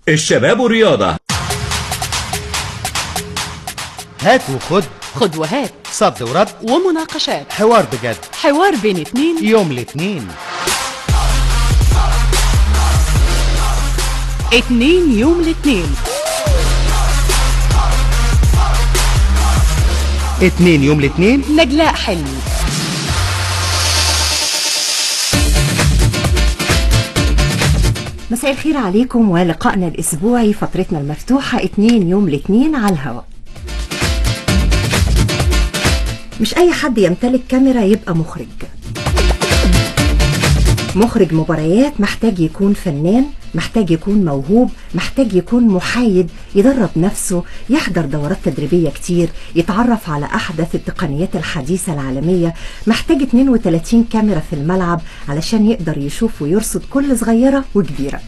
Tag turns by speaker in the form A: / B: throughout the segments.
A: الشباب والرياضة
B: هات وخد
C: خد وهات
B: صد ورد
C: ومناقشات
B: حوار بجد
C: حوار بين اتنين
B: يوم الاثنين
C: اتنين يوم الاتنين
B: اتنين يوم الاثنين
C: نجلاء حلمي
D: مساء الخير عليكم ولقائنا الأسبوعي فترتنا المفتوحة اتنين يوم الاثنين على الهواء مش أي حد يمتلك كاميرا يبقى مخرج مخرج مباريات محتاج يكون فنان محتاج يكون موهوب محتاج يكون محايد يدرب نفسه يحضر دورات تدريبية كتير يتعرف على أحدث التقنيات الحديثة العالمية محتاج 32 كاميرا في الملعب علشان يقدر يشوف ويرصد كل صغيرة وكبيرة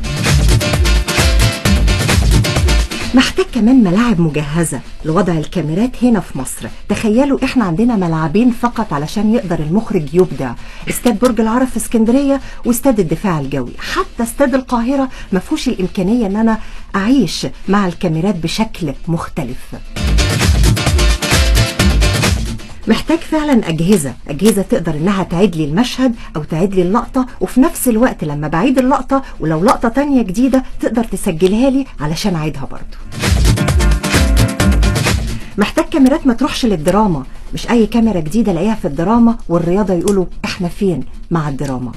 D: محتاج كمان ملاعب مجهزة لوضع الكاميرات هنا في مصر تخيلوا احنا عندنا ملعبين فقط علشان يقدر المخرج يبدع استاد برج العرب في اسكندرية واستاد الدفاع الجوي حتى استاد القاهرة ما فيهوش الامكانية ان انا اعيش مع الكاميرات بشكل مختلف محتاج فعلا أجهزة أجهزة تقدر إنها تعيد لي المشهد أو تعيد لي اللقطة وفي نفس الوقت لما بعيد اللقطة ولو لقطة تانية جديدة تقدر تسجلها لي علشان أعيدها برضو محتاج كاميرات ما تروحش للدراما مش أي كاميرا جديدة الاقيها في الدراما والرياضة يقولوا إحنا فين مع الدراما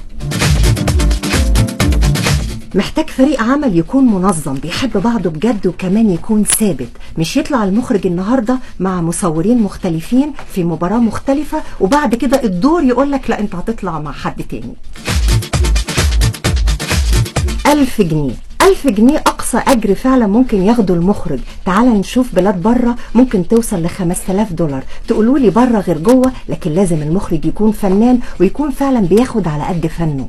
D: محتاج فريق عمل يكون منظم بيحب بعضه بجد وكمان يكون ثابت مش يطلع المخرج النهارده مع مصورين مختلفين في مباراة مختلفة وبعد كده الدور يقول لك لا انت هتطلع مع حد تاني ألف جنيه ألف جنيه أقصى أجر فعلا ممكن ياخده المخرج تعال نشوف بلاد بره ممكن توصل لخمس آلاف دولار تقولوا لي بره غير جوه لكن لازم المخرج يكون فنان ويكون فعلا بياخد على قد فنه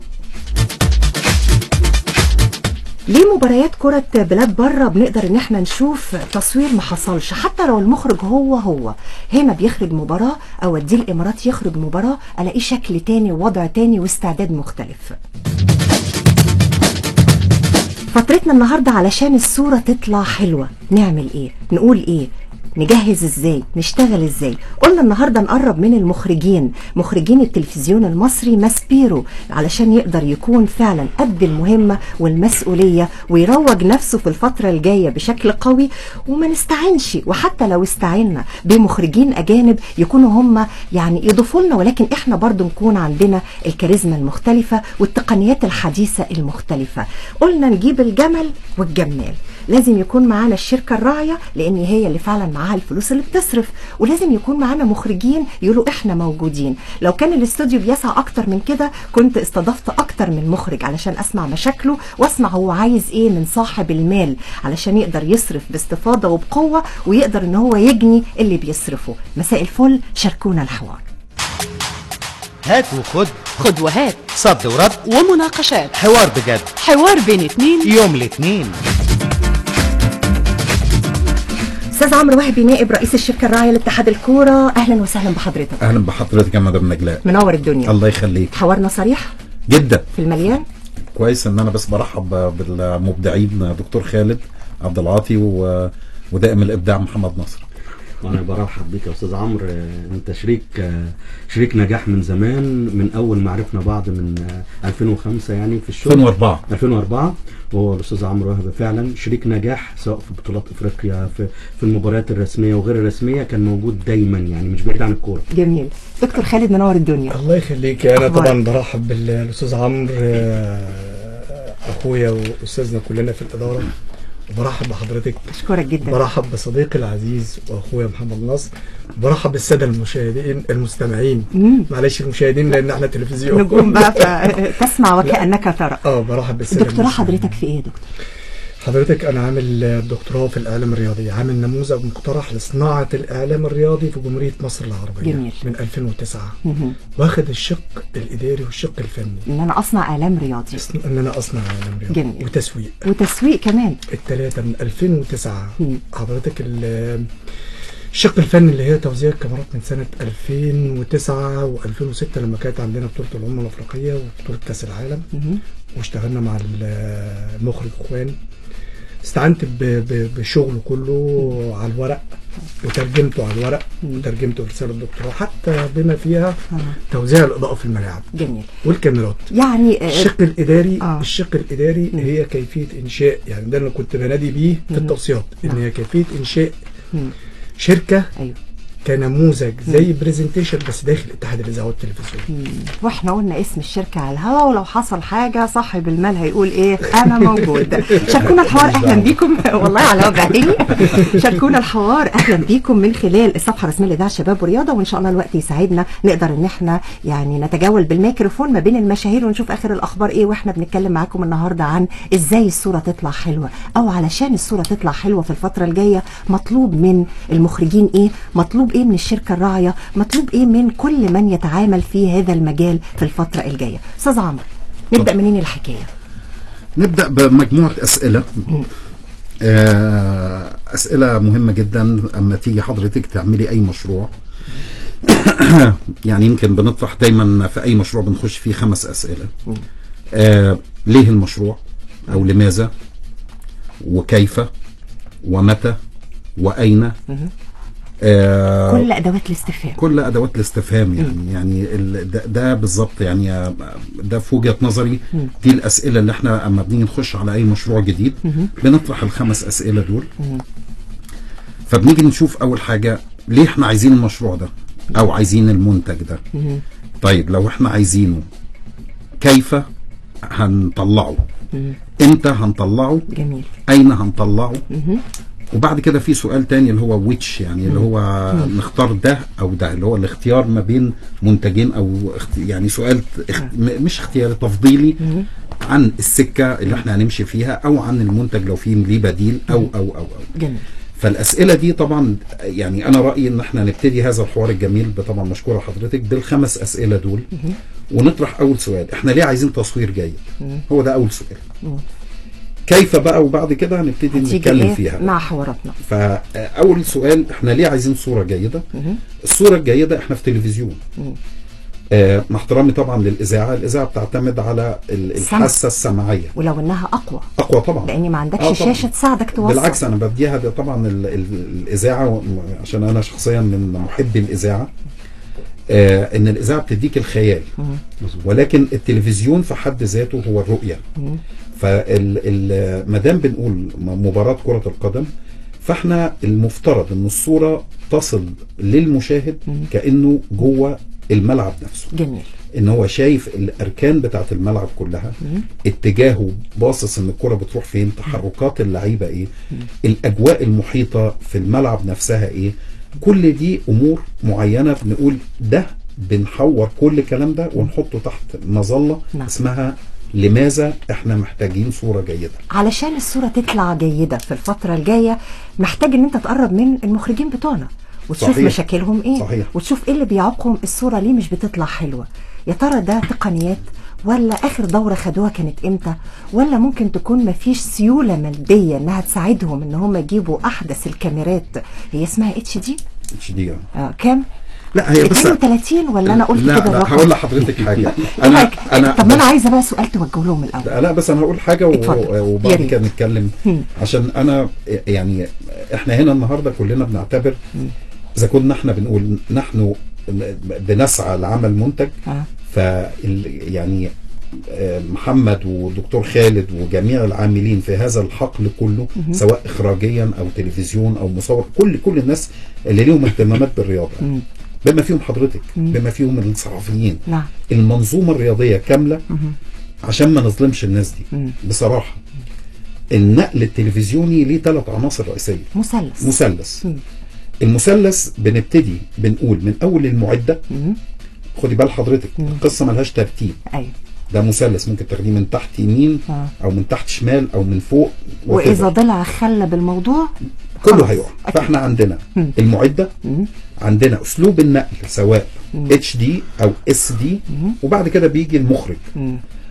D: ليه مباريات كرة بلاد بره بنقدر ان احنا نشوف تصوير ما حصلش حتى لو المخرج هو هو هنا بيخرج مباراة اوديه الامارات يخرج مباراة الاقيه شكل تاني ووضع تاني واستعداد مختلف فترتنا النهاردة علشان الصورة تطلع حلوة نعمل ايه نقول ايه نجهز ازاي نشتغل ازاي قلنا النهاردة نقرب من المخرجين مخرجين التلفزيون المصري ماسبيرو علشان يقدر يكون فعلا قد المهمة والمسؤولية ويروج نفسه في الفترة الجاية بشكل قوي وما نستعينش وحتى لو استعنا بمخرجين اجانب يكونوا هم يعني يضيفوا لنا ولكن احنا برضو نكون عندنا الكاريزما المختلفة والتقنيات الحديثة المختلفة قلنا نجيب الجمل والجمال لازم يكون معانا الشركة الراعية لان هي اللي فعلا معاها الفلوس اللي بتصرف ولازم يكون معانا مخرجين يقولوا احنا موجودين لو كان الاستوديو بيسع اكتر من كده كنت استضفت اكتر من مخرج علشان اسمع مشاكله واسمع هو عايز ايه من صاحب المال علشان يقدر يصرف باستفاضة وبقوة ويقدر ان هو يجني اللي بيصرفه مساء الفل شاركونا الحوار
B: هات وخد
C: خد وهات
B: صد ورد
C: ومناقشات
B: حوار بجد
C: حوار بين اتنين
B: يوم الاثنين
D: استاذ عمرو وهبي نائب رئيس الشركة الراعية لاتحاد الكورة اهلا وسهلا بحضرتك
E: اهلا بحضرتك يا مدام نجلاء
D: منور الدنيا
E: الله يخليك
D: حوارنا صريح
E: جدا
D: في المليان
E: كويس ان انا بس برحب بالمبدعين دكتور خالد عبد العاطي و... ودائم الابداع محمد نصر
F: وانا برحب بيك يا استاذ عمرو آه، انت شريك آه، شريك نجاح من زمان من اول ما عرفنا بعض من آه، 2005 يعني في الشغل
E: 2004
F: 2004 وهو الاستاذ عمرو وهبه فعلا شريك نجاح سواء في بطولات افريقيا في في المباريات الرسميه وغير الرسميه كان موجود دايما يعني مش بعيد عن الكوره
D: جميل دكتور خالد منور الدنيا
G: الله يخليك انا
D: أخبارك؟
G: طبعا برحب بالاستاذ عمرو آه، اخويا واستاذنا كلنا في الاداره وبرحب بحضرتك
D: اشكرك جدا
G: برحب بصديقي العزيز واخويا محمد نصر برحب بالساده المشاهدين المستمعين
D: مم.
G: معلش المشاهدين لان احنا تلفزيون
D: نجوم بقى فتسمع وكأنك ترى
G: اه برحب بالساده
D: دكتوراه
G: المستمعين.
D: حضرتك في ايه يا دكتور؟
G: حضرتك انا عامل دكتوراه في الاعلام الرياضي عامل نموذج مقترح لصناعه الاعلام الرياضي في جمهوريه مصر العربيه
D: جميل.
G: من 2009
D: مهم.
G: واخد الشق الاداري والشق الفني
D: ان انا اصنع اعلام رياضي
G: أصن- ان انا اصنع اعلام رياضي
D: جميل.
G: وتسويق
D: وتسويق كمان
G: الثلاثه من 2009
D: مم.
G: حضرتك ال- الشق الفني اللي هي توزيع الكاميرات من سنه 2009 و2006 لما كانت عندنا بطوله الامم الافريقيه وبطوله كاس العالم
D: مهم.
G: واشتغلنا مع ال- المخرج اخوان استعنت ب- ب- بشغله كله على الورق وترجمته على الورق وترجمته رساله الدكتوراه حتى بما فيها توزيع الاضاءه في الملاعب
D: جميل
G: والكاميرات
D: يعني آه،
G: الشق الاداري
D: آه.
G: الشق الاداري هي كيفيه انشاء يعني ده اللي كنت بنادي بيه في التوصيات ان هي كيفيه انشاء شركه
D: ايوه
G: كنموذج زي برزنتيشن بس داخل اتحاد الاذاعه والتلفزيون
D: واحنا قلنا اسم الشركة على الهوا ولو حصل حاجة صاحب المال هيقول ايه انا موجود شاركونا الحوار اهلا بيكم والله على وجعتني شاركونا الحوار اهلا بيكم من خلال الصفحة الرسمية لإذاعة الشباب والرياضة وان شاء الله الوقت يساعدنا نقدر ان احنا يعني نتجول بالميكروفون ما بين المشاهير ونشوف اخر الاخبار ايه واحنا بنتكلم معاكم النهاردة عن ازاي الصورة تطلع حلوة او علشان الصورة تطلع حلوة في الفترة الجاية مطلوب من المخرجين ايه مطلوب ايه من الشركة الراعية مطلوب ايه من كل من يتعامل في هذا المجال في الفترة الجاية استاذ عمرو نبدأ منين الحكاية
E: نبدأ بمجموعة أسئلة آه، أسئلة مهمة جدا أما تيجي حضرتك تعملي أي مشروع يعني يمكن بنطرح دايما في أي مشروع بنخش فيه خمس أسئلة آه، ليه المشروع أو لماذا وكيف ومتى وأين آه،
D: كل ادوات الاستفهام
E: كل ادوات الاستفهام يعني يعني ال- ده, ده بالظبط يعني آه، ده في وجهه نظري دي الاسئله اللي احنا اما بنيجي نخش على اي مشروع جديد بنطرح الخمس اسئله دول فبنيجي نشوف اول حاجه ليه احنا عايزين المشروع ده او عايزين المنتج ده طيب لو احنا عايزينه كيف هنطلعه امتى هنطلعه
D: جميل
E: اين هنطلعه وبعد كده في سؤال تاني اللي هو ويتش يعني اللي هو نختار ده او ده اللي هو الاختيار ما بين منتجين او اخت- يعني سؤال اخ- م- مش اختياري تفضيلي عن السكه اللي احنا هنمشي فيها او عن المنتج لو في ليه بديل او او او او
D: جميل
E: فالاسئله دي طبعا يعني انا رايي ان احنا نبتدي هذا الحوار الجميل طبعا مشكوره حضرتك بالخمس اسئله دول ونطرح اول سؤال احنا ليه عايزين تصوير جيد هو ده اول سؤال كيف بقى وبعد كده هنبتدي
D: هتيجي
E: نتكلم
D: إيه
E: فيها
D: مع حواراتنا
E: فاول سؤال احنا ليه عايزين صوره جيده الصوره الجيده احنا في تلفزيون آه مع احترامي طبعا للاذاعه الاذاعه بتعتمد على ال-
D: السمع.
E: الحاسه السمعيه
D: ولو انها اقوى
E: اقوى طبعا
D: لاني ما عندكش
E: آه طبعاً.
D: شاشه تساعدك توصل
E: بالعكس انا بديها ده طبعا ال ال الاذاعه و- عشان انا شخصيا من محبي الاذاعه آه ان الاذاعه بتديك الخيال ولكن التلفزيون في حد ذاته هو الرؤيه فما دام بنقول م- مباراه كره القدم فاحنا المفترض ان الصوره تصل للمشاهد كانه جوه الملعب نفسه
D: جميل
E: ان هو شايف الاركان بتاعت الملعب كلها اتجاهه باصص ان الكره بتروح فين تحركات اللعيبه ايه الاجواء المحيطه في الملعب نفسها ايه كل دي امور معينه بنقول ده بنحور كل الكلام ده ونحطه تحت مظله
D: نعم.
E: اسمها لماذا احنا محتاجين صوره جيده
D: علشان الصورة تطلع جيدة في الفترة الجاية محتاج ان انت تقرب من المخرجين بتوعنا وتشوف
E: صحيح.
D: مشاكلهم ايه
E: صحيح.
D: وتشوف ايه اللي بيعوقهم الصورة ليه مش بتطلع حلوة يا ترى ده تقنيات ولا اخر دورة خدوها كانت امتى ولا ممكن تكون مفيش سيولة مادية انها تساعدهم ان هم يجيبوا احدث الكاميرات هي اسمها اتش دي
E: اتش دي
D: آه كام
E: لا هي بس
D: 32 ولا انا قلت
E: لا
D: كده
E: لا
D: الرقم
E: هقول لحضرتك حاجه
D: إيه
E: انا
D: رأيك؟
E: انا
D: طب ما انا
E: بس-
D: عايزه بقى سؤال توجهه لهم الاول
E: لا بس انا هقول حاجه و-
D: اتفضل. يا
E: وبعد
D: ريت.
E: كده نتكلم عشان انا يعني احنا هنا النهارده كلنا بنعتبر اذا كنا احنا بنقول نحن بنسعى لعمل منتج
D: آه.
E: ف يعني آه، محمد ودكتور خالد وجميع العاملين في هذا الحقل كله سواء اخراجيا او تلفزيون او مصور كل كل الناس اللي ليهم اهتمامات بالرياضه بما فيهم حضرتك بما فيهم الصحفيين
D: نعم
E: المنظومه الرياضيه كامله عشان ما نظلمش الناس دي بصراحه النقل التلفزيوني ليه ثلاث عناصر رئيسيه
D: مثلث
E: مثلث المثلث بنبتدي بنقول من اول المعده خدي بال حضرتك القصه ملهاش ترتيب
D: ايوه
E: ده مثلث ممكن تاخديه من تحت يمين
D: آه.
E: او من تحت شمال او من فوق
D: واذا
E: whatever.
D: ضلع خلى بالموضوع
E: كله
D: خلاص.
E: هيقع
D: أكيد.
E: فاحنا عندنا المعده عندنا اسلوب النقل سواء اتش دي او اس دي وبعد كده بيجي المخرج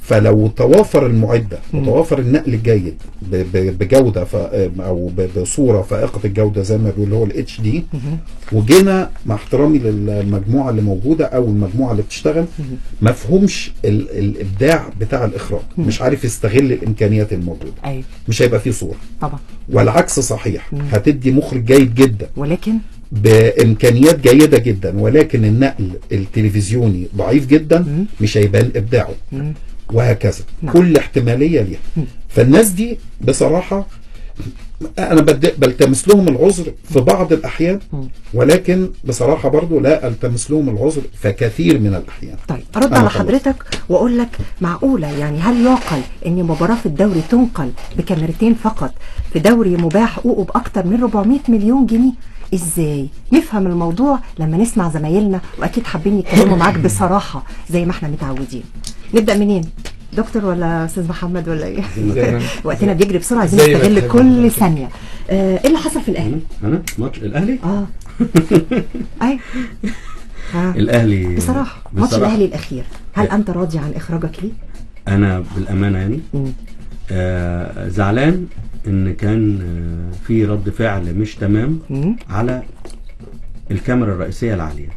E: فلو توافر المعده وتوافر النقل الجيد ب- ب- بجوده ف... او ب- بصوره فائقه الجوده زي ما بيقول اللي هو الاتش دي وجينا مع احترامي للمجموعه اللي موجوده او المجموعه اللي بتشتغل ما فهمش ال... الابداع بتاع الاخراج مش عارف يستغل الامكانيات الموجوده
D: ايوه
E: مش هيبقى فيه صوره
D: طبعا
E: والعكس صحيح هتدي مخرج جيد جدا
D: ولكن
E: بامكانيات جيده جدا ولكن النقل التلفزيوني ضعيف جدا مش هيبان ابداعه وهكذا
D: نعم.
E: كل احتماليه ليها فالناس دي بصراحه انا بد- بلتمس لهم العذر في بعض الاحيان ولكن بصراحه برضو لا التمس لهم العذر في كثير من الاحيان
D: طيب ارد
E: أنا
D: على
E: خلاص.
D: حضرتك واقول لك معقوله يعني هل يعقل ان مباراه في الدوري تنقل بكاميرتين فقط في دوري مباح حقوقه باكثر من 400 مليون جنيه ازاي نفهم الموضوع لما نسمع زمايلنا واكيد حابين يتكلموا معاك بصراحه زي ما احنا متعودين نبدا منين دكتور ولا استاذ محمد ولا ايه وقتنا بيجري بسرعه عايزين
G: زي ما
D: نستغل
G: تحب.
D: كل ثانيه آه، ايه اللي حصل في الاهلي
F: انا ماتش الاهلي
D: اه اي آه.
F: الاهلي
D: بصراحه ماتش
F: بصراحة
D: الاهلي الاخير هل انت راضي عن اخراجك ليه
F: انا بالامانه يعني
D: مم.
F: آه زعلان ان كان آه في رد فعل مش تمام
D: مم.
F: على الكاميرا الرئيسيه العاليه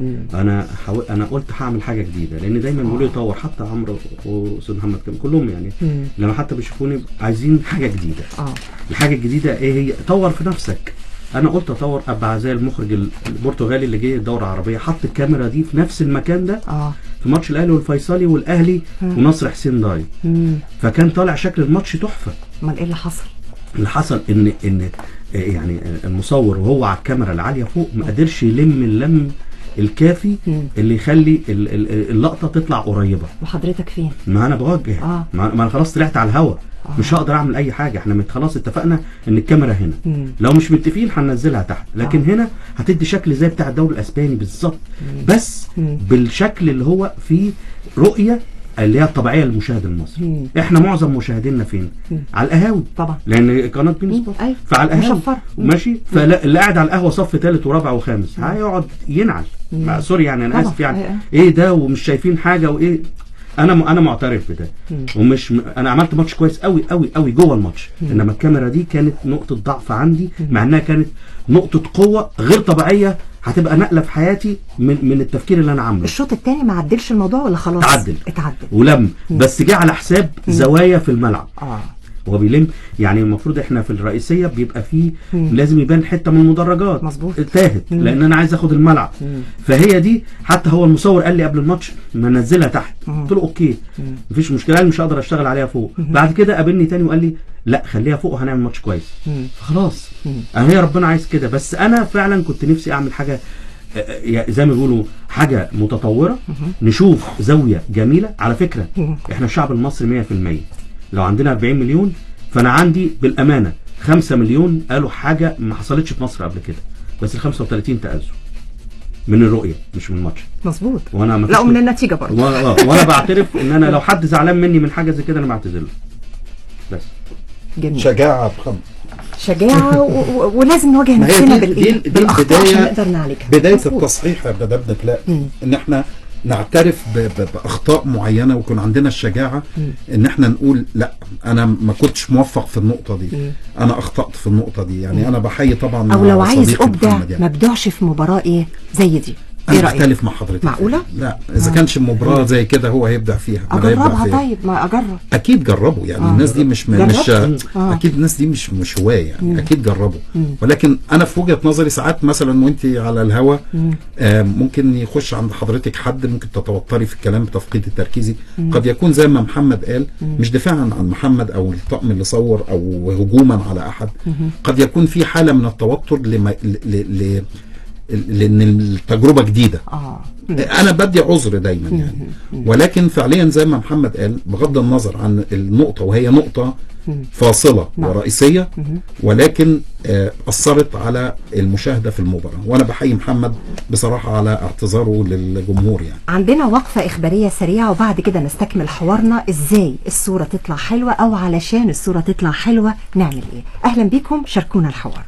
F: انا حاول انا قلت هعمل حاجه جديده لان دايما بيقولوا لي طور حتى عمرو واستاذ محمد كان كلهم يعني
D: مم.
F: لما حتى بيشوفوني عايزين حاجه جديده
D: اه
F: الحاجه الجديده ايه هي طور في نفسك انا قلت اطور ابقى زي المخرج البرتغالي اللي جه الدوره العربيه حط الكاميرا دي في نفس المكان ده
D: اه
F: في ماتش الاهلي والفيصلي والاهلي ونصر حسين داي
D: مم.
F: فكان طالع شكل الماتش تحفه
D: امال ايه اللي حصل
F: اللي حصل ان ان آه، يعني آه، المصور وهو على الكاميرا العاليه فوق ما قدرش يلم اللم الكافي
D: مم.
F: اللي يخلي ال- ال- اللقطه تطلع قريبه
D: وحضرتك فين
F: ما انا بوجه
D: آه.
F: ما ما انا خلاص طلعت على الهوا مش هقدر اعمل اي حاجه احنا مت- خلاص اتفقنا ان الكاميرا هنا
D: مم.
F: لو مش متفقين هننزلها تحت لكن
D: آه.
F: هنا هتدي شكل زي بتاع الدوري الاسباني بالظبط بس
D: مم.
F: بالشكل اللي هو فيه رؤيه اللي هي الطبيعيه للمشاهد المصري
D: مم.
F: احنا معظم مشاهدينا فين على القهاوي
D: طبعا
F: لان قناه بين
D: مم.
F: سبورت
D: أيوة.
F: فعلى القهاوي
D: مشفرة. مم.
F: ماشي فاللي قاعد على القهوه صف ثالث ورابع وخامس هيقعد ينعل مع- سوري يعني انا
D: طبعا.
F: اسف يعني
D: أيوة.
F: ايه ده ومش شايفين حاجه وايه انا م... انا معترف بده ومش م... انا عملت ماتش كويس قوي قوي قوي جوه الماتش انما الكاميرا دي كانت نقطه ضعف عندي مع انها كانت نقطه قوه غير طبيعيه هتبقى نقله في حياتي من من التفكير اللي انا عامله
D: الشوط الثاني ما عدلش الموضوع ولا خلاص
F: اتعدل.
D: اتعدل
F: ولم بس جه على حساب زوايا في الملعب
D: اه
F: هو بيلم يعني المفروض احنا في الرئيسيه بيبقى فيه لازم يبان حته من المدرجات
D: مظبوط.
F: تاهت لان انا عايز اخد الملعب فهي دي حتى هو المصور قال لي قبل الماتش ما نزلها تحت قلت له اوكي مفيش مشكله قال مش هقدر اشتغل عليها فوق بعد كده قابلني تاني وقال لي لا خليها فوق وهنعمل ماتش كويس فخلاص انا هي ربنا عايز كده بس انا فعلا كنت نفسي اعمل حاجه آه، آه، زي ما بيقولوا حاجه متطوره نشوف زاويه جميله على فكره احنا الشعب المصري 100% لو عندنا 40 مليون فانا عندي بالامانه 5 مليون قالوا حاجه ما حصلتش في مصر قبل كده بس ال 35 تأذوا من الرؤيه مش من الماتش
D: مظبوط
F: وانا ما
D: لا ومن النتيجه برضه
F: وانا آه، وانا بعترف ان انا لو حد زعلان مني من حاجه زي كده انا بعتذر له بس
D: جميل
E: شجاعه بخم
D: شجاعه و... و... ولازم نواجه
E: ما هي
D: نفسنا
E: دي-
D: بالايه
E: دي- دي
D: بالاخطاء عشان
E: البداية-
D: نقدر نعالجها
E: بدايه
D: مظبوط.
E: التصحيح يا مدام نجلاء ان احنا نعترف ب- ب- باخطاء معينه ويكون عندنا الشجاعه ان احنا نقول لا انا ما كنتش موفق في النقطه دي انا اخطات في النقطه دي يعني انا بحيي طبعا
D: او لو
E: مع
D: عايز
E: صديقي
D: ابدع
E: محمد يعني.
D: ما ابدعش في مباراه ايه زي دي ايه
E: انا
D: رايك
E: بختلف مع حضرتك
D: معقولة؟
E: لا اذا كانش مباراه زي كده هو هيبدع فيها أنا هيبدع
D: اجربها
E: فيها.
D: طيب ما اجرب
E: اكيد جربوا يعني
D: آه.
E: الناس دي مش مش
D: جربت؟ آه.
E: اكيد الناس دي مش مش هوايه يعني اكيد جربوا ولكن انا في وجهه نظري ساعات مثلا وانت على الهوا آه ممكن يخش عند حضرتك حد ممكن تتوتري في الكلام بتفقيد التركيزي قد يكون زي ما محمد قال مش دفاعا عن محمد او الطقم اللي صور او هجوما على احد قد يكون في حاله من التوتر لما ل ل ل لان التجربه جديده
D: اه
E: انا بدي عذر دايما يعني ولكن فعليا زي ما محمد قال بغض النظر عن النقطه وهي نقطه فاصله ورئيسيه ولكن آه، اثرت على المشاهده في المباراه وانا بحيي محمد بصراحه على اعتذاره للجمهور يعني
D: عندنا وقفة إخبارية سريعة وبعد كده نستكمل حوارنا إزاي الصورة تطلع حلوة أو علشان الصورة تطلع حلوة نعمل إيه أهلا بيكم شاركونا الحوار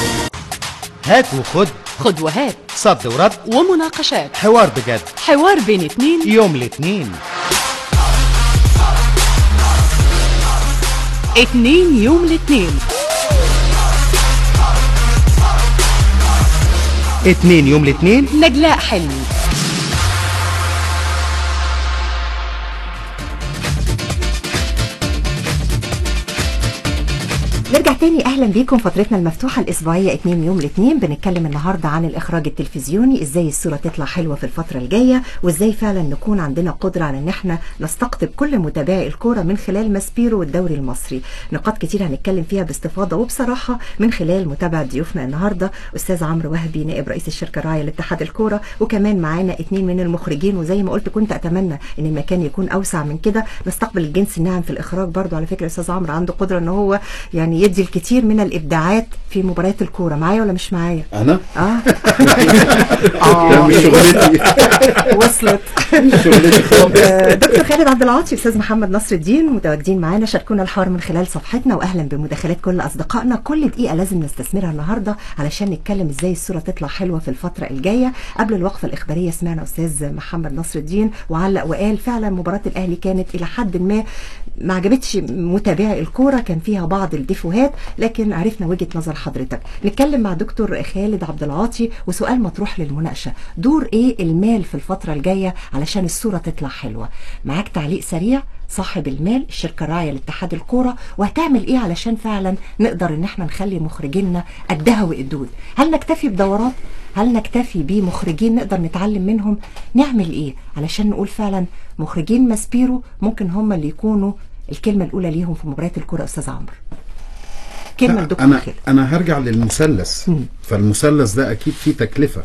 B: هات وخد
C: خد وهات
B: صد ورد
C: ومناقشات
B: حوار بجد
C: حوار بين اتنين
B: يوم الاثنين
C: اتنين يوم الاتنين
B: اتنين يوم الاثنين
C: نجلاء حلمي
D: نرجع تاني اهلا بيكم فترتنا المفتوحه الاسبوعيه اتنين يوم الاثنين بنتكلم النهارده عن الاخراج التلفزيوني ازاي الصوره تطلع حلوه في الفتره الجايه وازاي فعلا نكون عندنا قدره على ان احنا نستقطب كل متابعي الكوره من خلال ماسبيرو والدوري المصري نقاط كتير هنتكلم فيها باستفاضه وبصراحه من خلال متابعه ضيوفنا النهارده استاذ عمرو وهبي نائب رئيس الشركه الراعيه لاتحاد الكوره وكمان معانا اتنين من المخرجين وزي ما قلت كنت اتمنى ان المكان يكون اوسع من كده نستقبل الجنس الناعم في الاخراج برضو على فكره استاذ عمرو عنده قدره ان هو يعني يدي الكثير من الابداعات في مباريات الكوره معايا ولا مش معايا
E: انا
D: اه
E: لا، مش شغلتي
D: وصلت
E: شغلتي خالص
D: آه، دكتور خالد عبد العاطي استاذ محمد نصر الدين متواجدين معانا شاركونا الحوار من خلال صفحتنا واهلا بمداخلات كل اصدقائنا كل دقيقه لازم نستثمرها النهارده علشان نتكلم ازاي الصوره تطلع حلوه في الفتره الجايه قبل الوقفه الاخباريه سمعنا استاذ محمد نصر الدين وعلق وقال فعلا مباراه الاهلي كانت الى حد ما ما عجبتش متابعي الكوره كان فيها بعض الديفوهات لكن عرفنا وجهه نظر حضرتك نتكلم مع دكتور خالد عبد العاطي وسؤال مطروح للمناقشه دور ايه المال في الفتره الجايه علشان الصوره تطلع حلوه معاك تعليق سريع صاحب المال الشركه الراعيه لاتحاد الكوره وهتعمل ايه علشان فعلا نقدر ان احنا نخلي مخرجينا قدها وقدود هل نكتفي بدورات هل نكتفي بمخرجين نقدر نتعلم منهم نعمل ايه علشان نقول فعلا مخرجين ماسبيرو ممكن هم اللي يكونوا الكلمه الاولى ليهم في مباريات الكوره استاذ عمرو كلمه
E: لا،
D: لدكتور
E: انا
D: خالد
E: انا هرجع للمثلث فالمثلث ده اكيد فيه تكلفه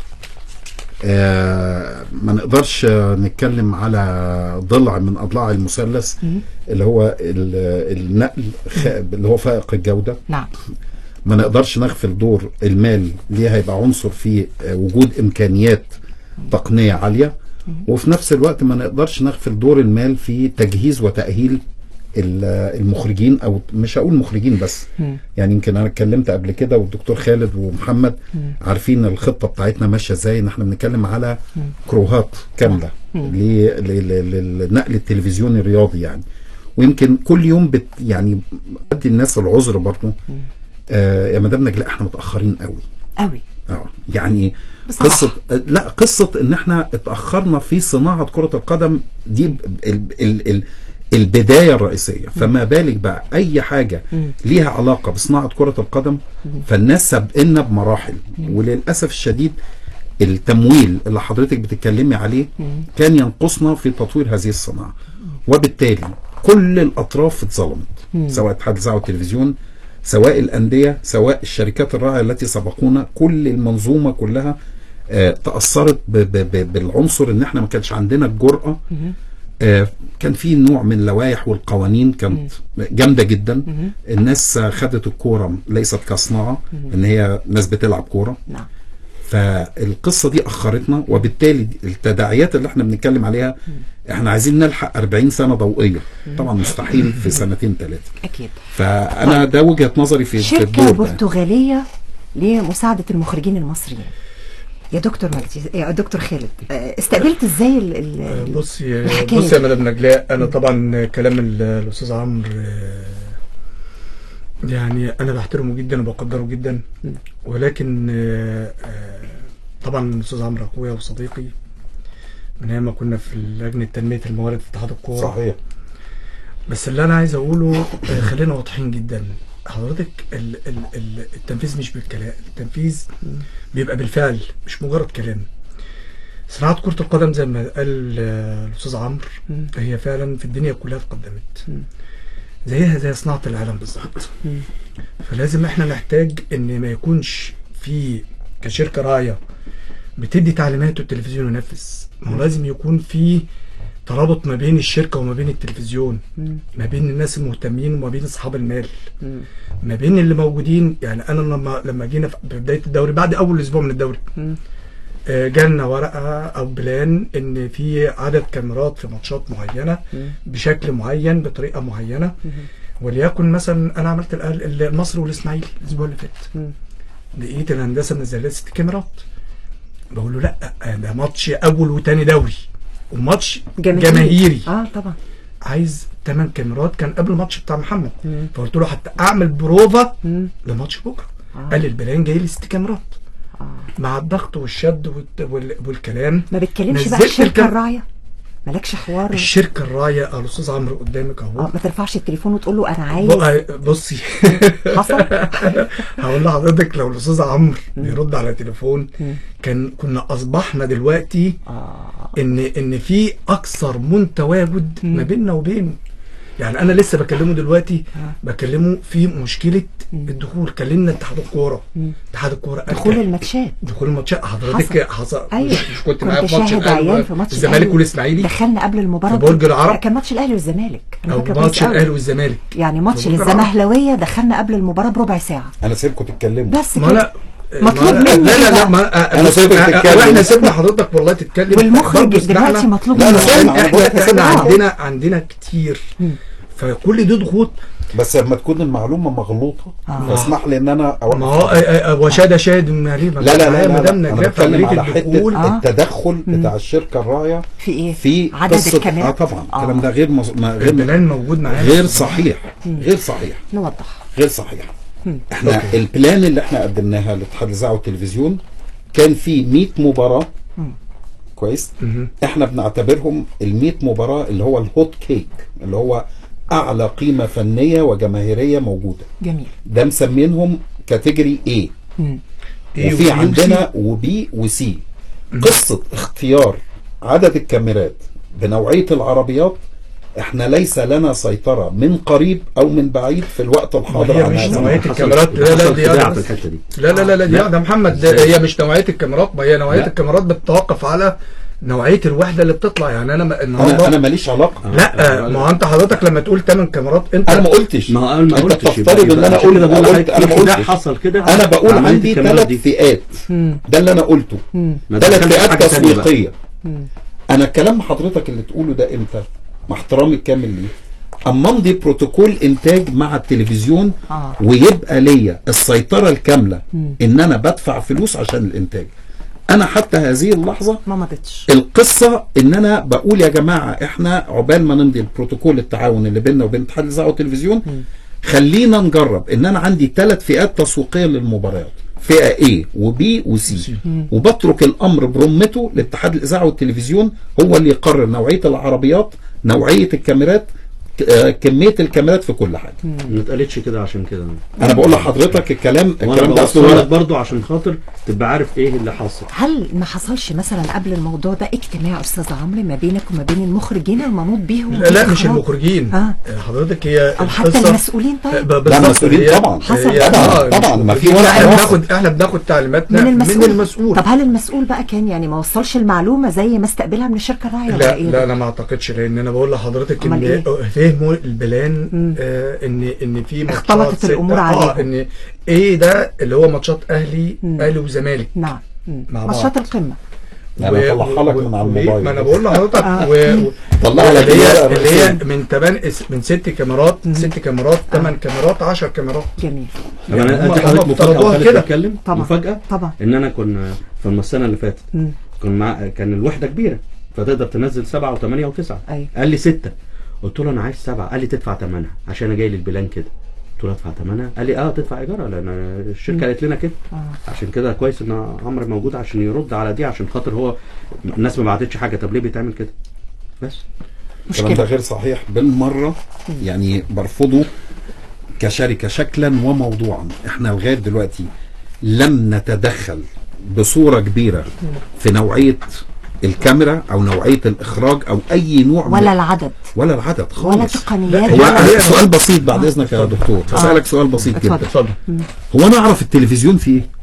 E: آه ما نقدرش آه، نتكلم على ضلع من اضلاع المثلث اللي هو ال- النقل خ- اللي هو فائق الجوده
D: نعم
E: ما نقدرش نغفل دور المال ليه هيبقى عنصر في آه، وجود امكانيات تقنيه عاليه وفي نفس الوقت ما نقدرش نغفل دور المال في تجهيز وتاهيل ال- المخرجين او مش هقول مخرجين بس يعني يمكن انا اتكلمت قبل كده والدكتور خالد ومحمد عارفين الخطه بتاعتنا ماشيه ازاي ان احنا بنتكلم على كروهات كامله ل- ل- ل- للنقل التلفزيوني الرياضي يعني ويمكن كل يوم بت يعني بدي الناس العذر برضه آه يا مدام نجلاء احنا متاخرين قوي
D: قوي
E: اه يعني
D: بصراحة.
E: قصه لا قصه ان احنا اتاخرنا في صناعه كره القدم دي ب- ال ال ال البدايه الرئيسيه فما بالك بقى اي حاجه ليها علاقه بصناعه كره القدم فالناس سابقنا بمراحل وللاسف الشديد التمويل اللي حضرتك بتتكلمي عليه كان ينقصنا في تطوير هذه الصناعه وبالتالي كل الاطراف اتظلمت سواء اتحاد الاذاعه والتلفزيون سواء الانديه سواء الشركات الراعيه التي سبقونا كل المنظومه كلها آه، تاثرت ب- ب- ب- بالعنصر ان احنا ما كانش عندنا الجرأه آه، كان في نوع من اللوائح والقوانين كانت جامده جدا الناس آه، خدت الكوره ليست كصناعه ان هي ناس بتلعب كوره
D: نعم
E: فالقصه دي اخرتنا وبالتالي التداعيات اللي احنا بنتكلم عليها احنا عايزين نلحق 40 سنه ضوئيه طبعا مستحيل في سنتين ثلاثه
D: اكيد
E: فانا ده وجهه نظري في في
D: شركة
E: الدور ده
D: برتغالية لمساعدة المخرجين المصريين يا دكتور مجدي يا دكتور خالد آه، استقبلت ازاي ال- ال-
G: بصي
D: الحكاية
G: بصي يا
D: دي؟
G: مدام نجلاء انا طبعا كلام ال- الاستاذ عمرو آه، يعني انا بحترمه جدا وبقدره جدا ولكن آه، آه، طبعا الاستاذ عمرو اخويا وصديقي من ايام ما كنا في لجنه تنميه الموارد في اتحاد الكوره
E: صحيح
G: بس اللي انا عايز اقوله آه، خلينا واضحين جدا حضرتك ال ال ال التنفيذ مش بالكلام التنفيذ بيبقى بالفعل مش مجرد كلام صناعة كرة القدم زي ما قال آه، الأستاذ عمرو هي فعلا في الدنيا كلها اتقدمت زيها زي صناعة العالم بالظبط فلازم احنا نحتاج ان ما يكونش في كشركة راعية بتدي تعليمات والتلفزيون ينفذ ما هو لازم يكون في ترابط ما بين الشركة وما بين التلفزيون ما بين الناس المهتمين وما بين أصحاب المال ما بين اللي موجودين يعني أنا لما لما جينا في بداية الدوري بعد أول أسبوع من الدوري آه، جالنا ورقة أو بلان إن في عدد كاميرات في ماتشات معينة بشكل معين بطريقة معينة وليكن مثلا أنا عملت الأهل- المصري والإسماعيلي الأسبوع اللي فات لقيت الهندسة منزلة ست كاميرات بقول له لا ده ماتش أول وتاني دوري وماتش
D: جماهيري.
G: جماهيري
D: اه طبعا
G: عايز 8 كاميرات كان قبل الماتش بتاع محمد فقلت له حتى اعمل بروفا لماتش بكره قال لي البلان جاي لي ست كاميرات مع الضغط والشد والت- وال- والكلام
D: ما بتكلمش بقى
G: نزلت
D: الشركه
G: الكام-
D: الراعيه مالكش حوار
G: الشركه الرايه اه الاستاذ عمرو قدامك اهو
D: اه ما ترفعش التليفون وتقول له انا عايز
G: بقى- بصي
D: حصل
G: هقول لحضرتك لو الاستاذ عمرو بيرد على تليفون كان كنا اصبحنا دلوقتي ان ان في اكثر من تواجد ما بيننا وبينه يعني انا لسه بكلمه دلوقتي بكلمه في مشكله الدخول كلمنا اتحاد الكوره اتحاد الكوره قال
D: دخول
G: كده.
D: الماتشات
G: دخول الماتشات حضرتك حصل
D: ايوه
G: مش, مش كنت معايا في ماتش
D: شاهد
G: الأهلي
D: عيان
G: و-
D: في ماتش
G: الزمالك
D: الأهلي.
G: والاسماعيلي
D: دخلنا قبل المباراه
G: في برج العرب.
D: لا، كان ماتش الاهلي والزمالك أنا
G: او
D: فاكرة كويس
G: ماتش
D: أوي.
G: الاهلي والزمالك
D: يعني ماتش
G: في برج العرب.
D: للزمهلاويه دخلنا قبل المباراه بربع ساعه
E: انا سيبكم تتكلموا
D: بس
G: ما
D: كده
G: لا
D: مطلوب
G: ما
D: مني
G: لا لا لا
D: كده.
G: ما
E: أنا سيبك
G: أ- أ-
E: تتكلم.
G: واحنا سيبنا حضرتك والله تتكلم
D: والمخرج
G: برضه سمعنا.
D: دلوقتي مطلوب
E: لا، أنا
D: منه
E: سامع. أنا بقول لك
G: احنا احنا
E: سامع.
G: عندنا عندنا كتير فكل دي ضغوط
E: بس لما تكون المعلومه مغلوطه
D: آه.
E: فاسمح لي ان انا أوقف
G: ما هو آه، آه، وشاد شاهد من مريم
E: لا لا لا, لا, لا.
G: مدام
E: انا
G: نجاة في
E: بتكلم
G: امريكا
E: على
G: الدخول
E: حته
D: آه.
E: التدخل بتاع الشركه الراعيه
D: في ايه
E: في
D: عدد
E: قصة-
D: الكاميرات
E: اه طبعا
D: آه.
E: الكلام ده غير مز... ما غير
G: البلان موجود معانا
E: غير صحيح غير صحيح
D: نوضح
E: غير صحيح احنا
G: أوكي.
E: البلان اللي احنا قدمناها لاتحاد الاذاعه والتلفزيون كان في 100 مباراه كويس
G: مهم.
E: احنا بنعتبرهم ال 100 مباراه اللي هو الهوت كيك اللي هو اعلى قيمه فنيه وجماهيريه موجوده
D: جميل
E: ده مسمينهم كاتيجوري A
G: إيه
E: وفي
G: وسي
E: عندنا وبي وسي قصة اختيار عدد الكاميرات بنوعية العربيات احنا ليس لنا سيطرة من قريب او من بعيد في الوقت الحاضر
G: هي
E: عن
G: مش
E: هذا
G: نوعية
E: الأمر.
G: الكاميرات لا لا
F: حصل
G: دي
F: خداع
G: أنا
F: في
G: بس.
F: الحته دي
G: لا لا لا لا دي
F: لا.
G: ده محمد ده
F: إزاي؟
G: هي مش نوعيه الكاميرات ما هي نوعيه
E: لا.
G: الكاميرات بتتوقف على نوعيه الوحده اللي بتطلع يعني انا ما-
E: انا
G: النهارده
E: انا ماليش علاقة
G: لا ما هو انت حضرتك لما تقول 8 كاميرات انت
E: انا ما قلتش
F: ما هو انا ما
E: انت
F: قلتش
E: بتفترض ان انا
F: عشان
E: قلت
F: كده بقول
E: قلت
F: لحضرتك
E: انا ما
F: في خداع
E: قلتش
F: حصل كده
E: انا بقول
F: عملية
E: عندي
F: الكاميرات
E: ثلاث
F: دي.
E: فئات ده اللي انا قلته
F: ما
E: ثلاث
F: دخلتش
E: فئات
F: حاجة تانية بقى.
E: تسويقية انا كلام حضرتك اللي تقوله ده امتى مع احترامي الكامل ليه اما امضي بروتوكول انتاج مع التلفزيون
D: آه.
E: ويبقى ليا السيطره الكامله ان انا بدفع فلوس عشان الانتاج انا حتى هذه اللحظه
D: ما مضتش
E: القصه ان انا بقول يا جماعه احنا عقبال ما نمضي البروتوكول التعاون اللي بيننا وبين اتحاد الاذاعه والتلفزيون خلينا نجرب ان انا عندي ثلاث فئات تسويقيه للمباريات فئه A وبي وسي وبترك الامر برمته لاتحاد الاذاعه والتلفزيون هو اللي يقرر نوعيه العربيات نوعيه الكاميرات ك- آه، كميه الكاميرات في كل حاجه
F: ما اتقالتش كده عشان كده
E: انا بقول لحضرتك الكلام
F: وانا
E: الكلام ده
F: بوصل
E: اصله
F: لك
E: ورق.
F: برضو عشان خاطر تبقى عارف ايه اللي حاصل
D: هل ما حصلش مثلا قبل الموضوع ده اجتماع استاذ عمرو ما بينك وما بين المخرجين المنوط بيهم
G: لا, لا مش
D: الإخراج؟
G: المخرجين
D: آه.
G: حضرتك هي
D: او حتى
G: القصة-
D: المسؤولين طيب
G: ب-
E: لا
G: بالظبط
E: المسؤولين
G: هي-
E: طبعا
D: حصل.
G: هي-
E: طبعا
G: آه،
E: طبعا ما في
G: المسؤولين.
E: ولا
G: احنا
E: واحد
G: بناخد احنا بناخد تعليماتنا
D: من المسؤول
G: من المسؤول
D: طب هل المسؤول بقى كان يعني ما وصلش المعلومه زي ما استقبلها من الشركه الراعيه ولا
G: لا
D: ايه
G: لا
D: ده؟
G: انا ما اعتقدش لان انا بقول لحضرتك
D: أمال
G: ان
D: إيه؟
G: فهموا البلان آه ان ان في ماتشات
D: اختلطت
G: ست-
D: الأمور
G: اه
D: عليهم.
G: ان ايه ده اللي هو ماتشات اهلي اهلي وزمالك
D: نعم مم.
G: مع
D: ماتشات
G: بعض.
D: القمه
E: أنا
G: و-
E: هطلعها لك
G: و-
E: من على
G: و-
E: الموبايل.
G: ما انا بقول لحضرتك
D: آه.
G: و... و...
E: طلع لك
G: اللي هي
E: الورقة
G: اللي هي
E: الرئيسية.
G: من تبان من ست كاميرات ست كاميرات ثمان كاميرات 10 كاميرات
D: جميل
F: طب انا
G: هم-
F: ادي
G: هم
F: حضرتك مفاجاه
G: افترضوها
F: وخالد
G: كده.
F: بيتكلم
D: طبعا.
F: مفاجاه
D: طبعا.
F: ان انا كنا في السنه اللي فاتت
D: مم.
F: كان مع كان الوحده كبيره فتقدر تنزل سبعه وثمانيه وتسعه
D: أيوة.
F: قال لي سته قلت له انا عايز سبعه قال لي تدفع ثمنها عشان انا جاي لي البلان كده قلت له ادفع ثمنها قال لي اه تدفع ايجارها لان الشركه قالت لنا كده
D: آه.
F: عشان كده كويس ان عمرو موجود عشان يرد على دي عشان خاطر هو الناس ما بعتتش حاجه طب ليه بيتعمل كده بس
E: الكلام ده
D: مشكله
E: غير صحيح بالمره يعني برفضه كشركه شكلا وموضوعا احنا لغايه دلوقتي لم نتدخل بصوره كبيره في نوعيه الكاميرا او نوعيه الاخراج او اي نوع
D: ولا
E: من
D: العدد
E: ولا العدد خالص
D: ولا تقنيات
E: هو
G: لا، هي-
E: سؤال بسيط بعد اذنك يا دكتور هسالك سؤال بسيط
D: اتفضل.
E: جدا
G: اتفضل
E: هو انا اعرف التلفزيون فيه ايه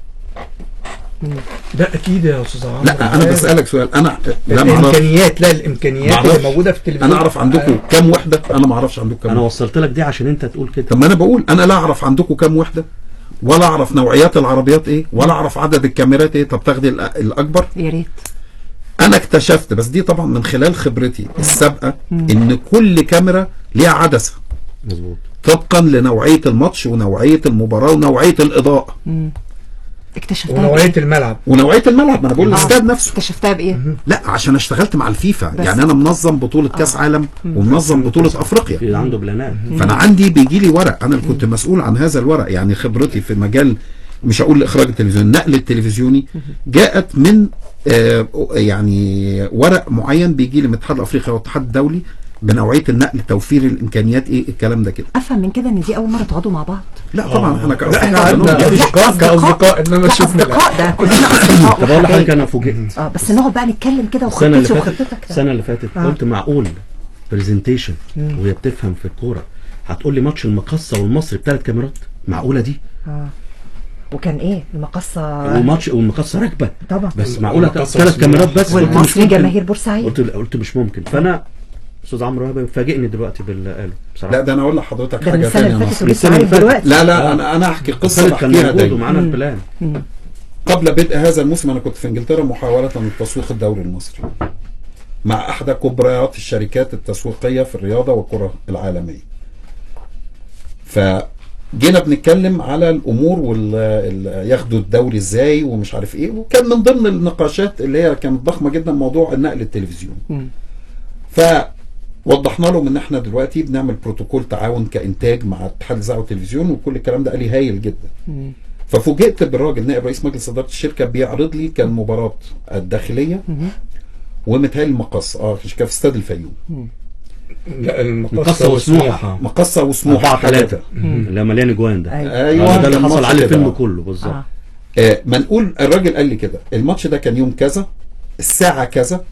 G: ده اكيد يا استاذ عمرو
E: لا انا بسالك سؤال انا لا ما اعرف
G: الامكانيات لا الامكانيات
E: معرفش.
G: اللي موجوده في التلفزيون
E: انا اعرف عندكم كام وحده انا ما اعرفش عندكم كام
F: انا
E: وحدة.
F: وصلت لك دي عشان انت تقول كده
E: طب ما انا بقول انا لا اعرف عندكم كام وحده ولا اعرف نوعيات العربيات ايه ولا اعرف عدد الكاميرات ايه طب تاخدي الأ- الاكبر
D: يا ريت
E: انا اكتشفت بس دي طبعا من خلال خبرتي السابقه ان كل كاميرا ليها عدسه
F: مظبوط
E: طبقا لنوعيه الماتش ونوعيه المباراه ونوعيه الاضاءه
D: اكتشفتها
G: ونوعيه
D: بإيه؟
G: الملعب
E: ونوعيه الملعب ما انا بقول الاستاد نفسه
D: اكتشفتها بايه؟
E: لا عشان اشتغلت مع الفيفا
D: بس.
E: يعني انا منظم بطوله كاس عالم ومنظم بطوله افريقيا
F: في عنده بلانات
E: فانا عندي بيجي لي ورق انا اللي كنت مسؤول عن هذا الورق يعني خبرتي في مجال مش هقول الاخراج التلفزيوني النقل التلفزيوني جاءت من آه يعني ورق معين بيجي لي من الاتحاد الافريقي والاتحاد الدولي بنوعيه النقل توفير الامكانيات ايه الكلام ده كده
D: افهم من كده ان دي اول مره تقعدوا مع بعض
E: لا طبعا احنا
G: لا احنا
E: كأصدقاء
G: عندنا
E: بنقعد.
G: اصدقاء كاصدقاء انما
D: لا
G: شفنا لا
D: اصدقاء ده كلنا اصدقاء
F: طب اقول لحضرتك
D: وحبايب.
F: انا فوجئت
D: اه بس نقعد بقى نتكلم كده
F: السنه اللي
D: وخطتي
F: فاتت
D: وخطتك
F: السنه اللي فاتت
D: آه.
F: قلت معقول برزنتيشن وهي بتفهم في الكوره هتقول لي ماتش المقصه والمصري بثلاث كاميرات معقوله دي
D: اه وكان ايه المقصه
F: وماتش والمقصه راكبه
D: طبعا
F: بس معقوله
G: المقصة
F: ثلاث
G: والسموحة.
F: كاميرات بس قلت مش
D: والمصري
F: ممكن.
D: جماهير بورسعيد
F: قلت قلت مش ممكن فانا استاذ عمرو وهبه فاجئني دلوقتي باللي قاله بصراحه
E: لا ده انا اقول لحضرتك
D: ده من
E: حاجه
D: السنه
E: ثانيه
D: اللي
E: يا
D: فاتت
E: ناصر
D: ولسه
F: السنة اللي
D: عارف
F: فاتت.
D: دلوقتي
E: لا لا انا انا احكي قصه
F: الثالث كان
E: بحكيها
F: موجود
E: دايما
F: ومعانا البلان
E: قبل بدء هذا الموسم انا كنت في انجلترا محاولة لتسويق الدوري المصري مع احدى كبريات الشركات التسويقية في الرياضة والكرة العالمية فجينا بنتكلم على الامور وال ال- ياخدوا الدوري ازاي ومش عارف ايه وكان من ضمن النقاشات اللي هي كانت ضخمة جدا موضوع النقل التلفزيوني فوضحنا لهم ان احنا دلوقتي بنعمل بروتوكول تعاون كانتاج مع اتحاد الاذاعه والتلفزيون وكل الكلام ده قال لي هايل جدا ففوجئت بالراجل نائب رئيس مجلس اداره الشركه بيعرض لي كان مباراه الداخليه ومتهيألي المقص اه كان في استاد الفيوم
G: لا
F: مقصه
G: المقصه
F: وسموحه
E: مقصه وسموحه
F: أربعة
E: حاجة
F: ثلاثة اللي مليان اجوان ده
D: أيوة.
E: ايوه
F: آه، ده اللي
E: كان
F: حصل
E: ماتش
F: عليه
E: كده.
F: الفيلم كله بالظبط
D: آه.
E: آه ما نقول الراجل قال لي كده الماتش ده كان يوم كذا الساعة كذا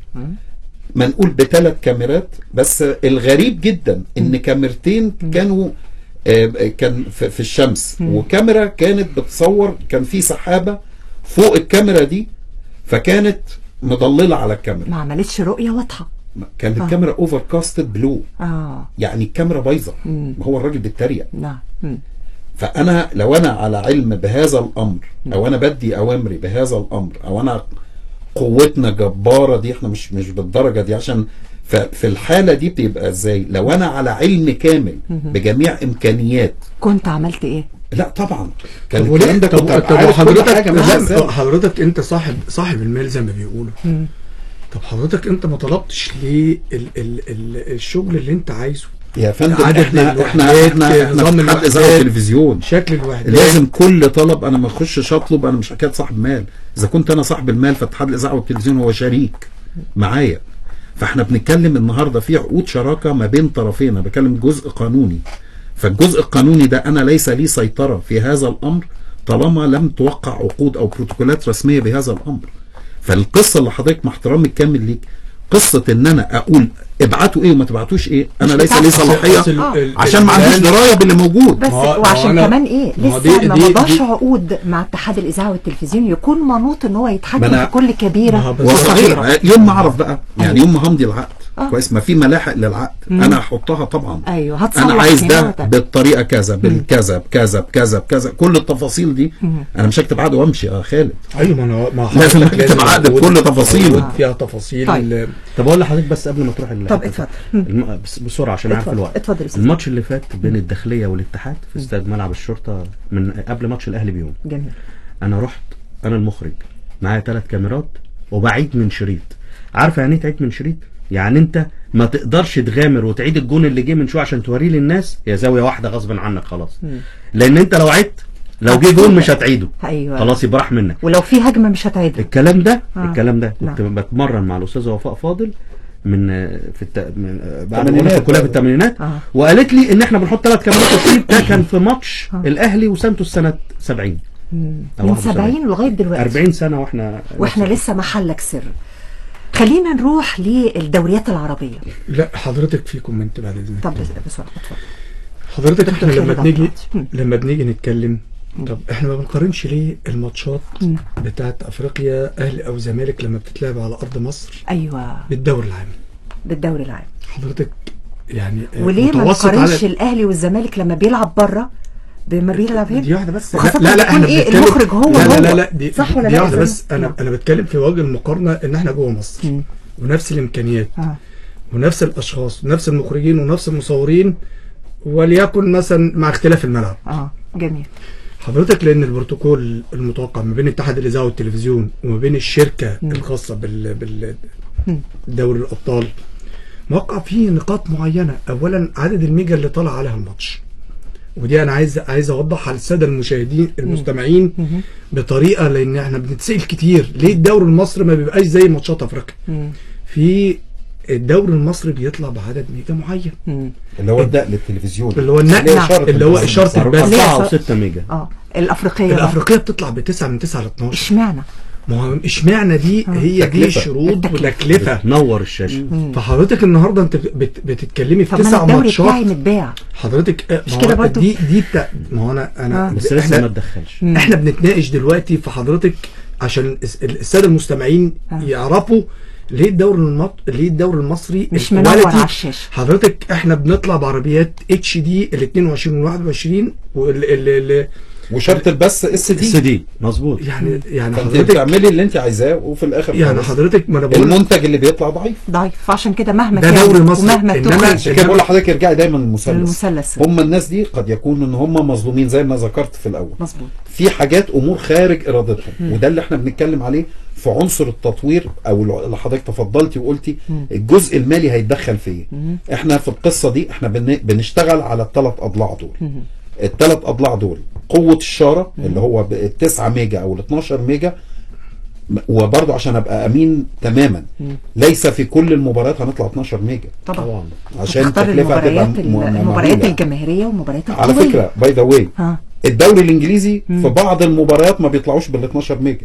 E: ما نقول بثلاث كاميرات بس الغريب جدا ان كاميرتين كانوا آه كان في, في الشمس وكاميرا كانت بتصور كان في سحابة فوق الكاميرا دي فكانت مضللة على الكاميرا
D: ما عملتش رؤيه واضحه
E: كانت الكاميرا اوفر كاستد بلو
D: اه
E: يعني الكاميرا بايظة هو الراجل بيتريق
D: نعم مم.
E: فانا لو انا على علم بهذا الامر او انا بدي اوامري بهذا الامر او انا قوتنا جباره دي احنا مش مش بالدرجه دي عشان ف- في الحاله دي بتبقى ازاي لو انا على علم كامل بجميع امكانيات
D: كنت عملت ايه؟
E: لا طبعا كان
G: طب
E: الكلام
G: وليه
E: ده
G: طب,
E: كنت
G: طب
E: عارف كل
G: حضرتك
E: حاجه ماشيه
G: لا
E: ازاي
G: حضرتك انت صاحب صاحب المال زي ما بيقولوا طب حضرتك انت ما طلبتش ليه ال ال ال الشغل اللي انت عايزه
E: يا فندم
G: عدد
E: احنا احنا
G: الوحدات،
E: احنا احنا
G: نظام
E: في اتحاد الاذاعه
G: الوحدات.
E: والتلفزيون
G: شكل الوحدات
E: لازم كل طلب انا ما اخشش اطلب انا مش حكايه صاحب مال اذا كنت انا صاحب المال فاتحاد الاذاعه والتلفزيون هو شريك معايا فاحنا بنتكلم النهارده في عقود شراكه ما بين طرفين انا بتكلم جزء قانوني فالجزء القانوني ده انا ليس لي سيطره في هذا الامر طالما لم توقع عقود او بروتوكولات رسميه بهذا الامر فالقصه اللي حضرتك مع احترامي الكامل ليك قصه ان انا اقول ابعتوا ايه وما تبعتوش ايه انا ليس لي
D: بتاعت-
E: صلاحيه
G: أصل
D: آه.
G: ال-
E: عشان ما عنديش
G: البلان-
E: درايه باللي موجود
D: بس
G: ما هو- ما
D: وعشان
G: هو أنا-
D: كمان ايه
G: ما هو
D: لسه
G: دي-
D: ما
G: دي-
D: مضاش
G: دي-
D: عقود مع اتحاد الاذاعه والتلفزيون يكون منوط ان هو يتحكم
E: ما أنا-
D: في كل كبيره
G: ما هو بالظبط.
D: وصغيره
E: وصحيح يوم ما اعرف بقى يعني يوم ما همضي العقد
D: آه.
E: كويس ما في ملاحق للعقد انا هحطها طبعا
D: ايوه هتصلح
E: انا عايز ده
D: سمعتك.
E: بالطريقه كذا بالكذا بكذا بكذا بكذا كل التفاصيل دي انا مش هكتب عقد وامشي يا خالد
G: ايوه ما انا ما
E: لازم
G: حضرتك
E: نكتب عقد
G: موجود-
E: بكل تفاصيله.
G: موجود فيها تفاصيل
D: طيب.
G: ال-
F: طب اقول لحضرتك بس قبل ما تروح ال-
D: طب اتفضل.
F: الم... بس بسرعه عشان عارف
D: اتفضل.
F: الوقت
D: اتفضل يا أستاذ.
F: الماتش اللي فات بين الداخليه والاتحاد في استاد ملعب الشرطه من قبل ماتش الاهلي بيوم
D: جميل
F: انا رحت انا المخرج معايا ثلاث كاميرات وبعيد من شريط عارفه يعني ايه تعيد من شريط يعني انت ما تقدرش تغامر وتعيد الجون اللي جه من شويه عشان توريه للناس هي زاويه واحده غصب عنك خلاص لان انت لو عدت لو جه جون مش هتعيده
D: ايوه
F: خلاص يبقى راح منك
D: ولو في هجمه مش هتعيدها
F: الكلام ده
D: آه.
F: الكلام ده كنت
D: نعم.
F: بتمرن مع الاستاذه وفاء فاضل من آه، في الت... من آه، بعد ما
E: الثمانينات
F: كنا في الكليه في
E: بقى.
F: الثمانينات
D: آه.
F: وقالت لي ان احنا بنحط ثلاث كاميرات تصوير ده كان في ماتش الاهلي وسانتوس سنه 70 أو
D: من
F: 71.
D: 70 لغايه دلوقتي
F: 40 سنه واحنا
D: واحنا لسه محلك سر خلينا نروح للدوريات العربيه
G: لا حضرتك في كومنت بعد اذنك
D: طب بس- بسرعه اتفضل
G: حضرتك احنا
D: دكتور
G: لما
D: خالد
G: بنيجي
D: عبد
G: لما بنيجي نتكلم طب احنا ما بنقارنش ليه الماتشات بتاعت افريقيا اهلي او زمالك لما بتتلعب على ارض مصر
D: ايوه
G: بالدوري العام
D: بالدوري العام
G: حضرتك يعني آه،
D: وليه ما
G: متوسط
D: نقارنش
G: على-
D: الاهلي والزمالك لما بيلعب بره بما بيلعب
G: دي
D: هنا
G: واحده بس
D: وخاصة
G: لا لا, لا
D: يكون
G: احنا
D: إيه
G: بنتكلم
D: المخرج هو
G: لا لا
D: هو.
G: لا, لا دي
D: صح ولا
G: دي
D: لا يا
G: واحده
D: زلمة؟
G: بس انا
D: نعم.
G: انا بتكلم في وجه المقارنه ان احنا جوه مصر
D: مم.
G: ونفس الامكانيات
D: آه.
G: ونفس الاشخاص ونفس المخرجين ونفس المصورين وليكن مثلا مع اختلاف الملعب
D: اه جميل
G: حضرتك لان البروتوكول المتوقع ما بين اتحاد الاذاعه والتلفزيون وما بين الشركه الخاصه بال بال دوري الابطال موقع فيه نقاط معينه اولا عدد الميجا اللي طالع عليها الماتش ودي انا عايز عايز اوضحها للساده المشاهدين المستمعين بطريقه لان احنا بنتسال كتير ليه الدوري المصري ما بيبقاش زي ماتشات افريقيا في الدوري المصري بيطلع بعدد ميجا معين
E: اللي هو الدق للتلفزيون
G: اللي هو النقل
E: إشارة
G: اللي هو
E: البث.
G: اشاره البث
F: أربعة وستة ميجا
D: اه الافريقيه بقى.
G: الافريقيه بتطلع ب 9 من 9 ل 12
D: اشمعنى
G: ما هو اشمعنى دي هي دي
E: تكلفة.
G: شروط وتكلفه
F: نور الشاشة
G: فحضرتك النهارده انت بت بتتكلمي في
D: طب ما
G: تسع
D: أنا الدوري بتاعي
G: ماتشات
D: متباع
G: حضرتك آه،
D: مش
G: ما
D: كده
G: هو
D: برضو؟
G: دي دي بتاع ما هو انا انا
D: آه.
F: بس لسه
G: احنا
F: ما تدخلش
G: احنا بنتناقش دلوقتي في حضرتك عشان الس- الساده المستمعين
D: آه.
G: يعرفوا ليه الدوري المط... ليه الدوري المصري
D: مش
G: الكواليتي-
D: منور على الشاشة.
G: حضرتك احنا بنطلع بعربيات اتش دي ال 22 وال 21 وال ال- ال-
E: وشرط البث اس
F: اس
E: دي
F: دي مظبوط
G: يعني يعني
E: فانت
G: حضرتك
E: بتعملي اللي انت عايزاه وفي الاخر
G: يعني
E: خلاص
G: حضرتك ما انا بقول
E: المنتج اللي بيطلع ضعيف
D: ضعيف فعشان كده مهما
G: ده
D: كان
G: دوري مصري.
D: ومهما
G: إنما
D: تخرج
E: عشان كده بقول لحضرتك ارجعي دايما للمثلث
D: المثلث.
E: هم الناس دي قد يكون ان هم مظلومين زي ما ذكرت في الاول
D: مظبوط
E: في حاجات امور خارج ارادتهم وده اللي احنا بنتكلم عليه في عنصر التطوير او اللي حضرتك تفضلتي وقلتي الجزء المالي هيتدخل في ايه احنا في القصه دي احنا بن- بنشتغل على الثلاث اضلاع دول الثلاث اضلاع دول قوه الشاره اللي هو ب- ال 9 ميجا او ال 12 ميجا م- وبرضه عشان ابقى امين تماما ليس في كل المباريات هنطلع 12 ميجا
D: طبعا
E: عشان
D: تختار
E: التكلفه هتبقى
D: المباريات
E: م- م-
D: المباريات
E: معمولة.
D: الجماهيريه والمباريات
E: على
D: القويه
E: فكره باي ذا واي
D: ها
E: الدوري الانجليزي في بعض المباريات ما بيطلعوش بال 12 ميجا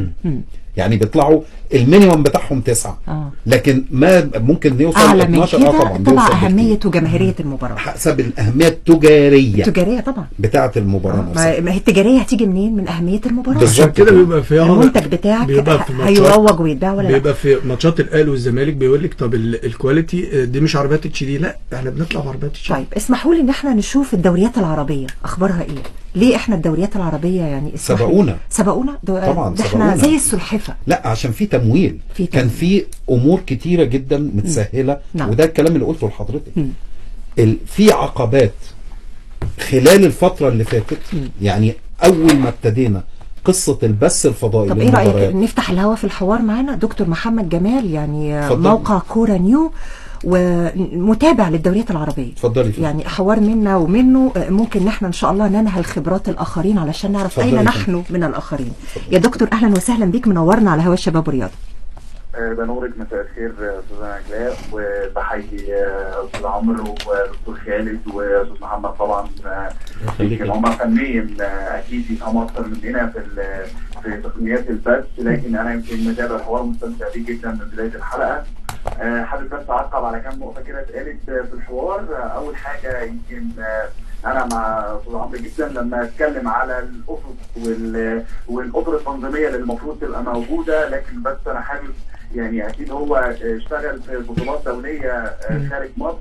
E: يعني بيطلعوا المينيمم بتاعهم تسعة
D: آه.
E: لكن ما ممكن نوصل
D: اعلى من
E: 12
D: كده
E: اه طبعا
D: طبعا
E: بيوصل
D: اهميه
E: بكتير.
D: وجماهيريه المباراه
E: حسب الاهميه التجاريه
D: التجاريه طبعا
E: بتاعه المباراه نفسها
D: ما ما هي التجاريه هتيجي منين من اهميه المباراه
E: بالظبط.
G: عشان كده بيبقى في
D: المنتج بتاعك
G: بيبقى في
D: ه-
G: ماتشات
D: هيروج ويتباع ولا لا
G: بيبقى في ماتشات الاهلي والزمالك بيقول لك طب ال- الكواليتي آه، دي مش عربيات اتش دي لا احنا بنطلع بعربيات اتش دي
D: طيب اسمحوا لي ان احنا نشوف الدوريات العربيه اخبارها ايه ليه احنا الدوريات العربيه يعني اسمح لي.
E: سبقونا.
D: سبقونا ده,
E: طبعا
D: ده احنا
E: سبقونا.
D: زي السلحفه
E: لا عشان في تمويل
D: في
E: كان
D: تمويل.
E: في امور كتيره جدا متسهله
D: نعم.
E: وده الكلام اللي قلته لحضرتك
D: مم.
E: ال- في عقبات خلال الفتره اللي فاتت يعني اول ما ابتدينا قصه البث الفضائي
D: طب ايه رايك
E: للمباريات.
D: نفتح الهوا في الحوار معانا دكتور محمد جمال يعني
E: اتفضل.
D: موقع كوره نيو ومتابع للدوريات العربيه
E: اتفضلي فندم.
D: يعني حوار منا ومنه آه، ممكن ان احنا ان شاء الله ننهل خبرات الاخرين علشان نعرف
E: اتفضلي
D: اين
E: يا
D: نحن من الاخرين يا دكتور اهلا وسهلا بيك منورنا على هوا الشباب والرياضه
A: آه، بنورك مساء الخير آه، استاذه نجلاء وبحيي آه، استاذ عمرو ودكتور خالد واستاذ محمد طبعا آه،
F: يخليك.
A: يمكن هم فنيا آه، اكيد يفهموا اكتر مننا في ال- في تقنيات البث لكن انا يمكن متابع الحوار مستمتع بيه جدا من بدايه الحلقه آه، حابب بس اعقب على كام نقطه كده اتقالت آه، في الحوار آه، اول حاجه يمكن آه، انا مع استاذ عمرو جدا لما اتكلم على الافق وال- والاطر التنظيميه اللي المفروض تبقى موجوده لكن بس انا حابب يعني اكيد هو اشتغل في بطولات دوليه آه، خارج مصر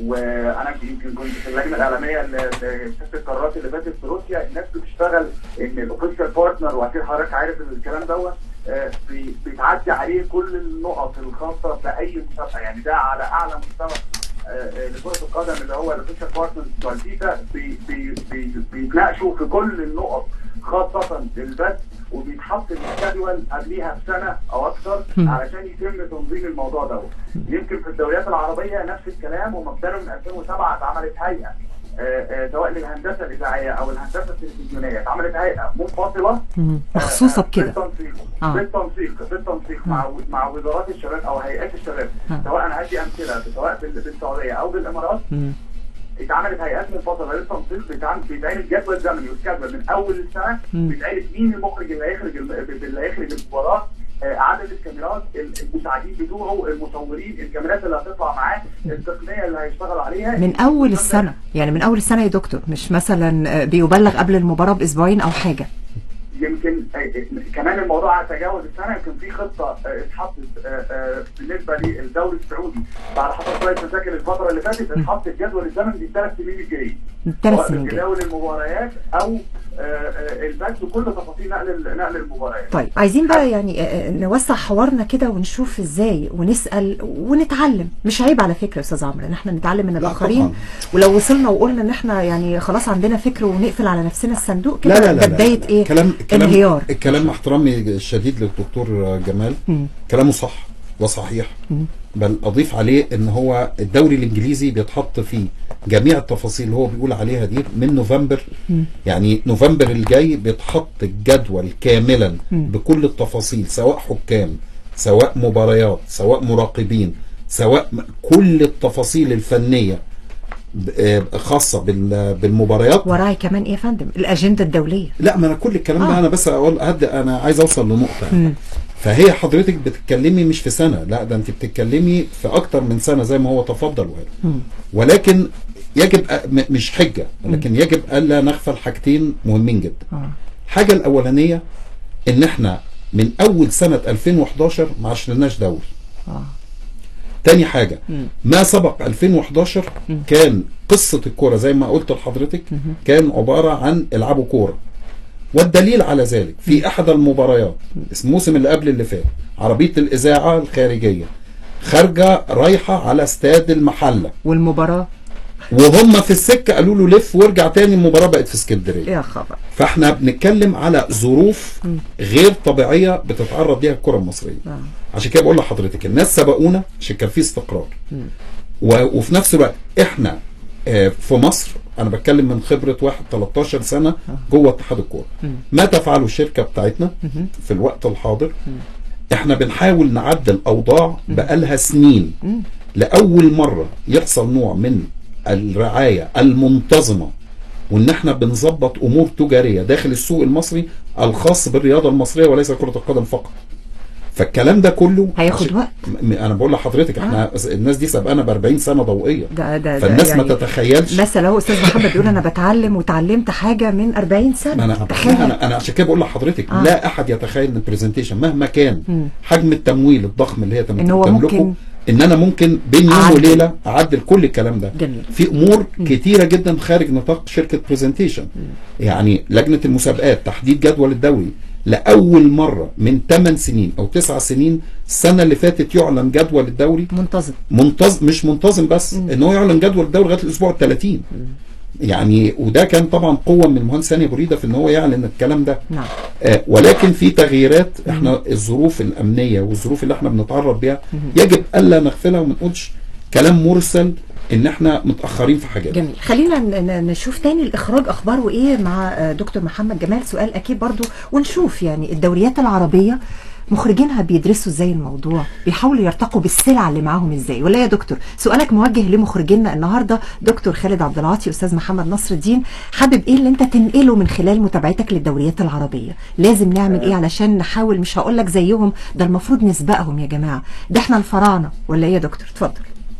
A: وانا يمكن كنت في اللجنه الاعلاميه لكاس القارات اللي فاتت في روسيا الناس بتشتغل ان الاوفيشال بارتنر واكيد حضرتك عارف الكلام دوت آه، بي- بيتعدي عليه كل النقط الخاصه باي مسابقه يعني ده على اعلى مستوى آه، آه، لكره القدم اللي هو الاوفيشال بارتنر بتوع الفيفا بي- بي- بي- بيتناقشوا في كل النقط خاصه البث وبيتحط الجدول قبليها بسنه او اكثر علشان يتم تنظيم الموضوع دوت يمكن في الدوريات العربيه نفس الكلام ومبدأ من 2007 اتعملت هيئه آه، آه، سواء للهندسه الاذاعيه او الهندسه التلفزيونيه اتعملت هيئه منفصله
D: مم.
A: آه،
D: مخصوصة
A: آه،
D: بكده.
A: بالتنسيق
D: آه.
A: بالتنسيق بالتنسيق مع مع وزارات الشباب او هيئات الشباب
D: آه.
A: سواء انا هدي امثله سواء بال- بالسعوديه او بالامارات
D: مم.
A: اتعملت هيئات منفصله للتنسيق بيتعمل بيتعمل جدول زمني والجدول من اول السنه
D: مم.
A: بيتعرف مين المخرج اللي هيخرج الم- اللي هيخرج المباراه آه، عدد الكاميرات المساعدين بتوعه المصورين الكاميرات اللي هتطلع معاه التقنيه اللي هيشتغل عليها
D: من اول السنه يعني من اول السنه يا دكتور مش مثلا آه، بيبلغ قبل المباراه باسبوعين او حاجه
A: يمكن آه، آه، كمان الموضوع تجاوز السنه يمكن في خطه آه، اتحطت آه، آه، بالنسبه للدوري السعودي بعد حصل شويه مشاكل الفتره اللي فاتت اتحط الجدول الزمني للثلاث سنين الجايين
D: ثلاث
A: سواء
D: سنين جاي.
A: بجداول المباريات او آه، آه، البث وكل تفاصيل نقل ال- نقل المباريات
D: طيب عايزين بقى يعني آه، آه، نوسع حوارنا كده ونشوف ازاي ونسال ونتعلم مش عيب على فكره يا استاذ عمرو ان احنا نتعلم من الاخرين
E: طبعاً.
D: ولو وصلنا وقلنا ان احنا يعني خلاص عندنا فكر ونقفل على نفسنا الصندوق كده
E: لا لا لا
D: ده
E: لا.
D: بدايه ايه
E: كلام كلام
D: انهيار
E: الكلام مع احترامي الشديد للدكتور جمال كلامه صح وصحيح بل اضيف عليه ان هو الدوري الانجليزي بيتحط فيه جميع التفاصيل اللي هو بيقول عليها دي من نوفمبر يعني نوفمبر الجاي بيتحط الجدول كاملا بكل التفاصيل سواء حكام سواء مباريات سواء مراقبين سواء م- كل التفاصيل الفنيه ب- آه، خاصه بال- بالمباريات
D: وراعي كمان ايه يا فندم الاجنده الدوليه
E: لا ما انا كل الكلام
D: آه.
E: ده انا بس اقول هد انا عايز اوصل لنقطه فهي حضرتك بتتكلمي مش في سنه لا ده انت بتتكلمي في اكتر من سنه زي ما هو تفضل وقال ولكن يجب أ- م- مش حجه ولكن يجب الا نغفل حاجتين مهمين جدا
D: آه.
E: الحاجه الاولانيه ان احنا من اول سنه 2011 ما عشرناش دوري
D: آه.
E: تاني حاجة ما سبق 2011 كان قصة الكورة زي ما قلت لحضرتك كان عبارة عن العبوا كورة والدليل على ذلك في احد المباريات الموسم اللي قبل اللي فات عربية الاذاعة الخارجية خارجة رايحة على استاد المحلة
D: والمباراه
E: وهم في السكة قالوا له لف وارجع تاني المباراة بقت في اسكندرية
D: يا خبر
E: فاحنا بنتكلم على ظروف غير طبيعيه بتتعرض ليها الكره المصريه
D: آه.
E: عشان كده بقول لحضرتك الناس سبقونا عشان كان في استقرار و... وفي نفس الوقت احنا آه، في مصر انا بتكلم من خبره واحد 13 سنه جوه اتحاد الكوره ما تفعله الشركه بتاعتنا في الوقت الحاضر احنا بنحاول نعدل اوضاع بقالها سنين لاول مره يحصل نوع من الرعايه المنتظمه وان احنا بنظبط امور تجاريه داخل السوق المصري الخاص بالرياضه المصريه وليس كره القدم فقط فالكلام ده كله
D: هياخد
E: عشان-
D: وقت.
E: م- انا بقول لحضرتك احنا الناس دي سابقانا ب 40 سنه ضوئيه
D: ده ده
E: فالناس
D: ده
E: ما تتخيلش
D: مثلا هو استاذ محمد بيقول انا بتعلم وتعلمت حاجه من 40 سنه
E: ما انا
D: تخيل
E: انا انا عشان كده بقول لحضرتك
D: آه.
E: لا احد يتخيل ان البرزنتيشن مهما كان حجم التمويل الضخم اللي هي تم-
D: إن هو
E: تملكه
D: ممكن
E: ان انا ممكن بين يوم
D: أعدل.
E: وليله اعدل كل الكلام ده
D: جميل.
E: في امور كتيره جدا خارج نطاق شركه برزنتيشن يعني لجنه المسابقات تحديد جدول الدوري لاول مره من 8 سنين او 9 سنين السنه اللي فاتت يعلن جدول الدوري
D: منتظم
E: منتظم مش منتظم بس ان هو يعلن جدول الدوري لغايه الاسبوع ال 30 يعني وده كان طبعا قوه من المهندس هاني أبو ريده في ان هو يعلن الكلام ده
D: نعم
E: آه ولكن في تغييرات احنا الظروف الامنيه والظروف اللي احنا بنتعرض بيها يجب الا نغفلها وما نقولش كلام مرسل ان احنا متاخرين في حاجات
D: جميل خلينا ن- ن- نشوف تاني الاخراج اخباره ايه مع آه، دكتور محمد جمال سؤال اكيد برضو ونشوف يعني الدوريات العربيه مخرجينها بيدرسوا ازاي الموضوع بيحاولوا يرتقوا بالسلع اللي معاهم ازاي ولا يا دكتور سؤالك موجه لمخرجينا النهارده دكتور خالد عبد العاطي استاذ محمد نصر الدين حابب ايه اللي انت تنقله من خلال متابعتك للدوريات العربيه لازم نعمل ايه علشان نحاول مش هقول لك زيهم ده المفروض نسبقهم يا جماعه ده احنا الفراعنه ولا ايه يا دكتور اتفضل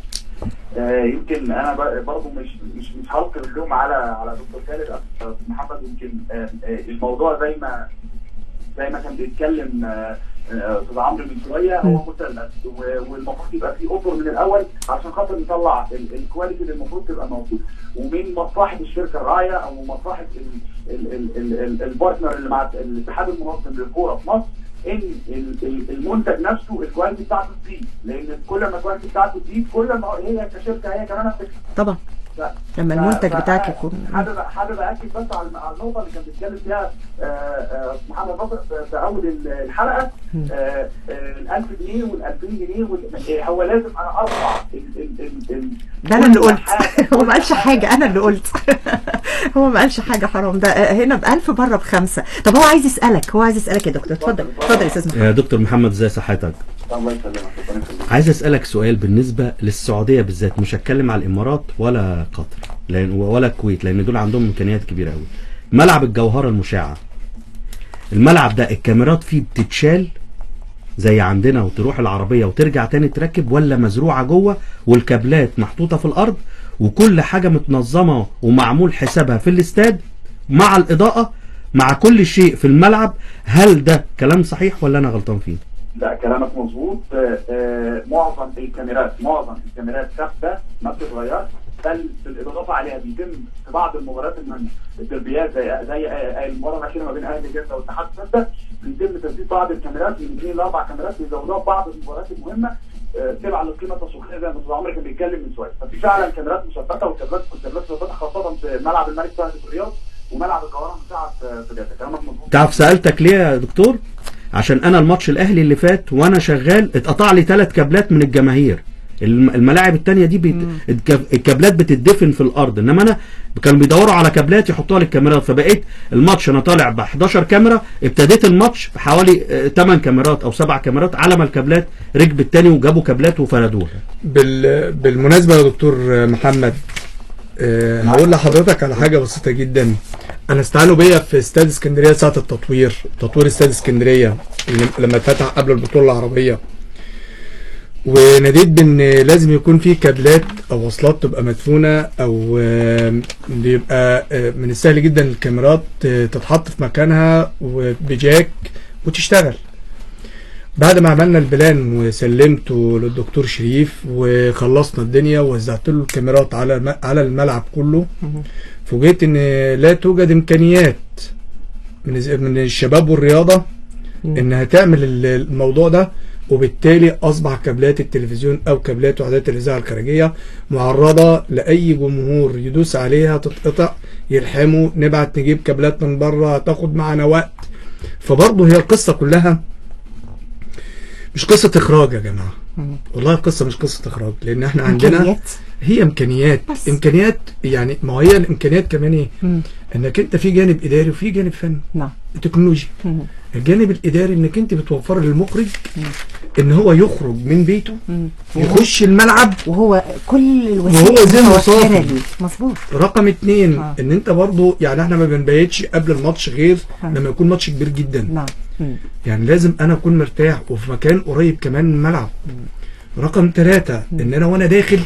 A: آه، يمكن انا ب- برضه مش مش مش هلقي اللوم على على دكتور خالد أستاذ محمد يمكن آه، آه، الموضوع زي ما زي ما كان بيتكلم آه، آه، استاذ عمرو من شويه هو مثلث و- والمفروض يبقى في اطر من الاول عشان خاطر نطلع ال- الكواليتي اللي المفروض تبقى موجوده ومن مصلحه الشركه الراعيه او مصلحه ال- ال- ال- ال- ال- البارتنر اللي مع الاتحاد المنظم للكوره في مصر ان ال- ال- المنتج نفسه الكواليتي بتاعته تزيد لان كل ما الكواليتي بتاعته تزيد كل ما هي كشركه هي كمان هتكسب
D: طبعا
A: ف-
D: لما
A: ف-
D: المنتج
A: ف-
D: بتاعك يكون
A: حابب حابب اكد بس على على النقطه اللي كان بيتكلم فيها آه، آه، محمد ناصر في- في اول ال- الحلقه ال 1000 جنيه وال 2000 جنيه وال- آه، هو لازم انا ارفع ال- ال- ال- ال-
D: ده انا اللي
A: كل
D: قلت
A: حاجة-
D: هو ما قالش حاجه انا اللي قلت هو ما قالش حاجه حرام ده آه، هنا بألف بره بخمسه طب هو عايز يسالك هو عايز يسالك يا دكتور اتفضل اتفضل يا استاذ محمد
F: يا دكتور محمد ازي صحتك
A: الله يسلمك ربنا يخليك.
F: عايز اسالك سؤال بالنسبه للسعوديه بالذات مش هتكلم على الامارات ولا قطر لان ولا الكويت لان دول عندهم امكانيات كبيره قوي ملعب الجوهره المشعه الملعب ده الكاميرات فيه بتتشال زي عندنا وتروح العربيه وترجع تاني تركب ولا مزروعه جوه والكابلات محطوطه في الارض وكل حاجه متنظمه ومعمول حسابها في الاستاد مع الاضاءه مع كل شيء في الملعب هل ده كلام صحيح ولا انا غلطان فيه؟
A: لا كلامك مظبوط آه، آه، معظم الكاميرات معظم الكاميرات ثابته ما بتتغيرش بل بالاضافه عليها بيتم في بعض المباريات المهمه الدربيات زي زي آه، المباراه الاخيره ما بين اهلي جده والاتحاد السادسه بيتم تثبيت بعض الكاميرات من اثنين لاربع كاميرات بيزودوها في بعض المباريات المهمه آه، تبع للقيمه التسويقيه زي ما استاذ عمرو كان بيتكلم من شويه ففي فعلا كاميرات مثبته والكاميرات والكاميرات مثبته خاصه في ملعب الملك فهد في الرياض وملعب القاهره مساعد في في جده كلامك مظبوط
F: تعرف سالتك ليه يا دكتور عشان انا الماتش الاهلي اللي فات وانا شغال اتقطع لي ثلاث كابلات من الجماهير الم- الملاعب التانية دي بيت... الك- الكابلات بتدفن في الارض انما انا كانوا بيدوروا على كابلات يحطوها لي الكاميرات فبقيت الماتش انا طالع ب 11 كاميرا ابتديت الماتش بحوالي 8 كاميرات او 7 كاميرات على ما الكابلات ركبت تاني وجابوا كابلات وفردوها
G: بال... بالمناسبة يا دكتور محمد أه هقول لحضرتك على حاجة بسيطة جدا أنا استعانوا بيا في استاد اسكندرية ساعة التطوير تطوير استاد اسكندرية اللي- لما اتفتح قبل البطولة العربية وناديت بان لازم يكون في كابلات او وصلات تبقى مدفونه او آه، بيبقى آه، من السهل جدا الكاميرات آه، تتحط في مكانها وبجاك وتشتغل بعد ما عملنا البلان وسلمته للدكتور شريف وخلصنا الدنيا ووزعت له الكاميرات على الم- على الملعب كله فوجئت ان لا توجد امكانيات من الز- من الشباب والرياضه انها تعمل ال- الموضوع ده وبالتالي اصبح كابلات التلفزيون او كابلات وحدات الاذاعه الخارجيه معرضه لاي جمهور يدوس عليها تتقطع يلحموا نبعت نجيب كابلات من بره تاخد معانا وقت فبرضه هي القصه كلها مش قصه اخراج يا جماعه والله القصه مش قصه اخراج لان احنا عندنا
D: إمكانيات.
G: هي امكانيات
D: بس.
G: امكانيات يعني ما هي الامكانيات كمان ايه
D: مم.
G: انك انت في جانب اداري وفي جانب فني
D: نعم
G: تكنولوجي
D: مم.
G: الجانب الاداري انك انت بتوفر للمخرج ان هو يخرج من بيته
D: مم.
G: يخش الملعب
D: وهو كل الوسائل
G: وهو ذهنه
D: متوفرة
G: صافي.
D: ليه مظبوط
G: رقم اتنين
D: آه.
G: ان انت برضو يعني احنا ما بنبيتش قبل الماتش غير
D: آه.
G: لما يكون ماتش كبير جدا
D: نعم مم.
G: يعني لازم انا اكون مرتاح وفي مكان قريب كمان من الملعب رقم ثلاثة ان انا وانا داخل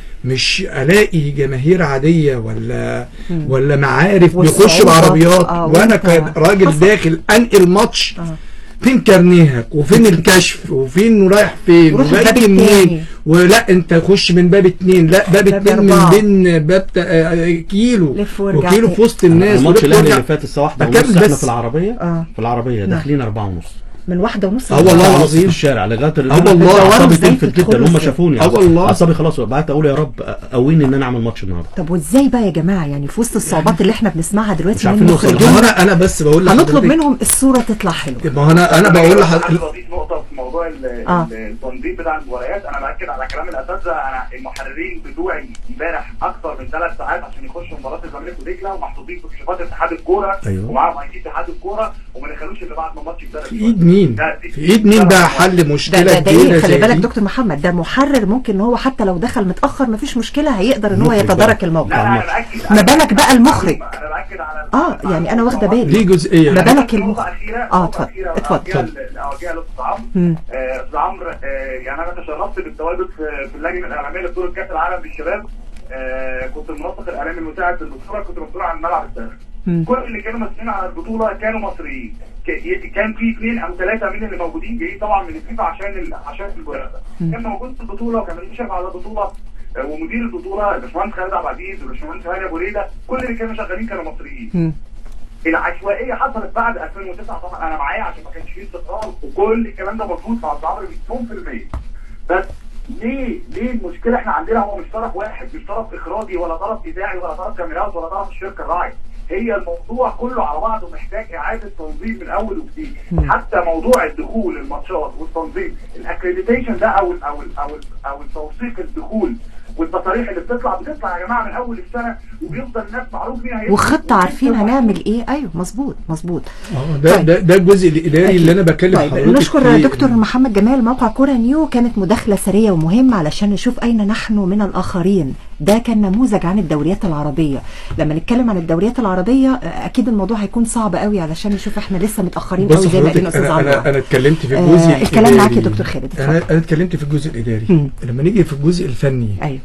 G: مش الاقي جماهير عادية ولا ولا معارف
D: والصعوبة.
G: بيخشوا بعربيات
D: آه،
G: وانا
D: وأنت
G: كراجل
D: حصل.
G: داخل انقل ماتش
D: آه.
G: فين كارنيهك وفين الكشف وفين رايح فين
D: وروح الباب
G: وجاي منين
D: التاني.
G: ولا انت خش من باب اتنين لا باب
D: باب
G: اتنين من
D: أربعة.
G: بين باب تا- آه، كيلو
D: لف وارجع
G: وكيلو
D: تاني.
G: في وسط الناس
F: الماتش
G: ولف
F: الاهلي
G: وارجع.
F: اللي فات الساعه واحدة
G: أكمل
F: ونص احنا
G: بس.
F: في العربيه
D: آه.
F: في العربيه
D: نعم.
F: داخلين أربعة ونص
D: من واحدة ونص
G: آه والله
D: لواحدة.
F: أربعة ونص في
G: العظيم.
F: الشارع لغايه ال-
G: آه والله.
F: اعصابي
D: إزاي
F: تنفد جدا
D: تدخلوا
F: هم
D: إزاي؟
F: شافوني
G: آه والله.
F: اعصابي خلاص بقيت اقول يا رب قويني ان انا اعمل ماتش النهارده
D: طب وازاي بقى يا جماعة يعني في وسط الصعوبات اللي احنا بنسمعها دلوقتي
F: مش عارفين
D: من
F: نوصل.
G: ما هو
D: المخرجين
G: انا انا بس بقول
D: هنطلب
G: لحضرتك-
D: منهم الصورة تطلع حلوة
G: ما هو انا انا بقول
A: حابب
G: لحضرتك
A: اضيف نقطه في موضوع ال-
D: آه.
A: ال- التنظيم بتاع المباريات انا باكد على كلام الاساتذه انا المحررين بتوعي امبارح اكثر من ثلاث ساعات عشان يخشوا مباراه الزمالك ودجله ومحطوطين في كشوفات اتحاد الكوره
F: أيوة.
A: ومعاهم اي تي اتحاد الكوره وما دخلوش الا بعد ما الماتش ابتدى
G: في ايد مين
A: ده- دي-
G: في ايد مين بقى حل
D: ده
G: مشكله
D: ده, ده
G: كبيره
D: ايه خلي
G: زي
D: بالك
G: دي؟
D: دكتور محمد ده محرر ممكن ان هو حتى لو دخل متاخر مفيش مشكله هيقدر ان هو
F: مخرج
D: يتدارك
F: بقى.
D: الموقف
A: لا لا انا باكد
D: ما بالك بقى المخرج؟
A: انا باكد على
D: اه يعني انا واخده بالي
G: دي جزئيه
D: ما
G: يعني.
D: بالك
A: نقطة
D: المخرج
A: أخيرة
D: اه
A: نقطة
D: اتفضل
A: أخيرة
D: اتفضل
A: أوجهها- أوجهها لأستاذ عمرو
D: مم.
A: آه، أستاذ عمرو آه، يعني أنا تشرفت بالتواجد في في اللجنة الإعلامية لبطولة كأس العالم للشباب آه، كنت المنسق الإعلامي المساعد في البطولة كنت مسؤول عن الملعب الثاني
D: مم.
A: كل اللي كانوا مسؤولين عن البطولة كانوا مصريين ك- كان في اثنين او ثلاثه من اللي موجودين جايين طبعا من الفيفا عشان ال- عشان المنافسه كان موجود في البطوله وكان بيشرف على البطوله آه، ومدير البطوله الباشمهندس خالد عبد العزيز والباشمهندس هاني ابو ريده كل اللي كانوا شغالين كانوا مصريين
D: مم.
A: العشوائيه حصلت بعد 2009 طبعا انا معايا عشان ما كانش فيه استقرار وكل الكلام ده مظبوط مع العمر مليون في المية بس ليه ليه المشكله احنا عندنا هو مش طرف واحد مش طرف اخراجي ولا طرف اذاعي ولا طرف كاميرات ولا طرف الشركه الراعي هي الموضوع كله على بعضه محتاج اعاده تنظيم من اول وجديد حتى موضوع الدخول الماتشات والتنظيم الاكريديتيشن ده او ال او ال او ال او التوثيق الدخول والتصاريح اللي بتطلع بتطلع يا جماعه من اول السنه وبيفضل الناس معروف مين هيدخل
D: وخطه
A: ومين
D: عارفين
A: هيدخل.
D: هنعمل ايه ايوه مظبوط مظبوط
G: اه ده
D: طيب.
G: ده ده الجزء الاداري اللي انا بكلم
D: طيب
G: حضرتك
D: نشكر
G: فيه.
D: دكتور محمد جمال موقع كورة نيو كانت مداخلة سرية ومهمة علشان نشوف أين نحن من الآخرين ده كان نموذج عن الدوريات العربية لما نتكلم عن الدوريات العربية آه، أكيد الموضوع هيكون صعب قوي علشان نشوف احنا لسه متأخرين
G: بص
D: قوي زي ما قال
G: حضرتك
D: أستاذ
G: انا
D: عمرو
G: انا انا اتكلمت في
D: آه،
G: الجزء
D: الكلام معاك يا
G: الإداري.
D: دكتور خالد،
G: انا
D: اتفضل.
G: انا اتكلمت في الجزء الاداري
D: مم.
G: لما نيجي في الجزء الفني
D: أيوه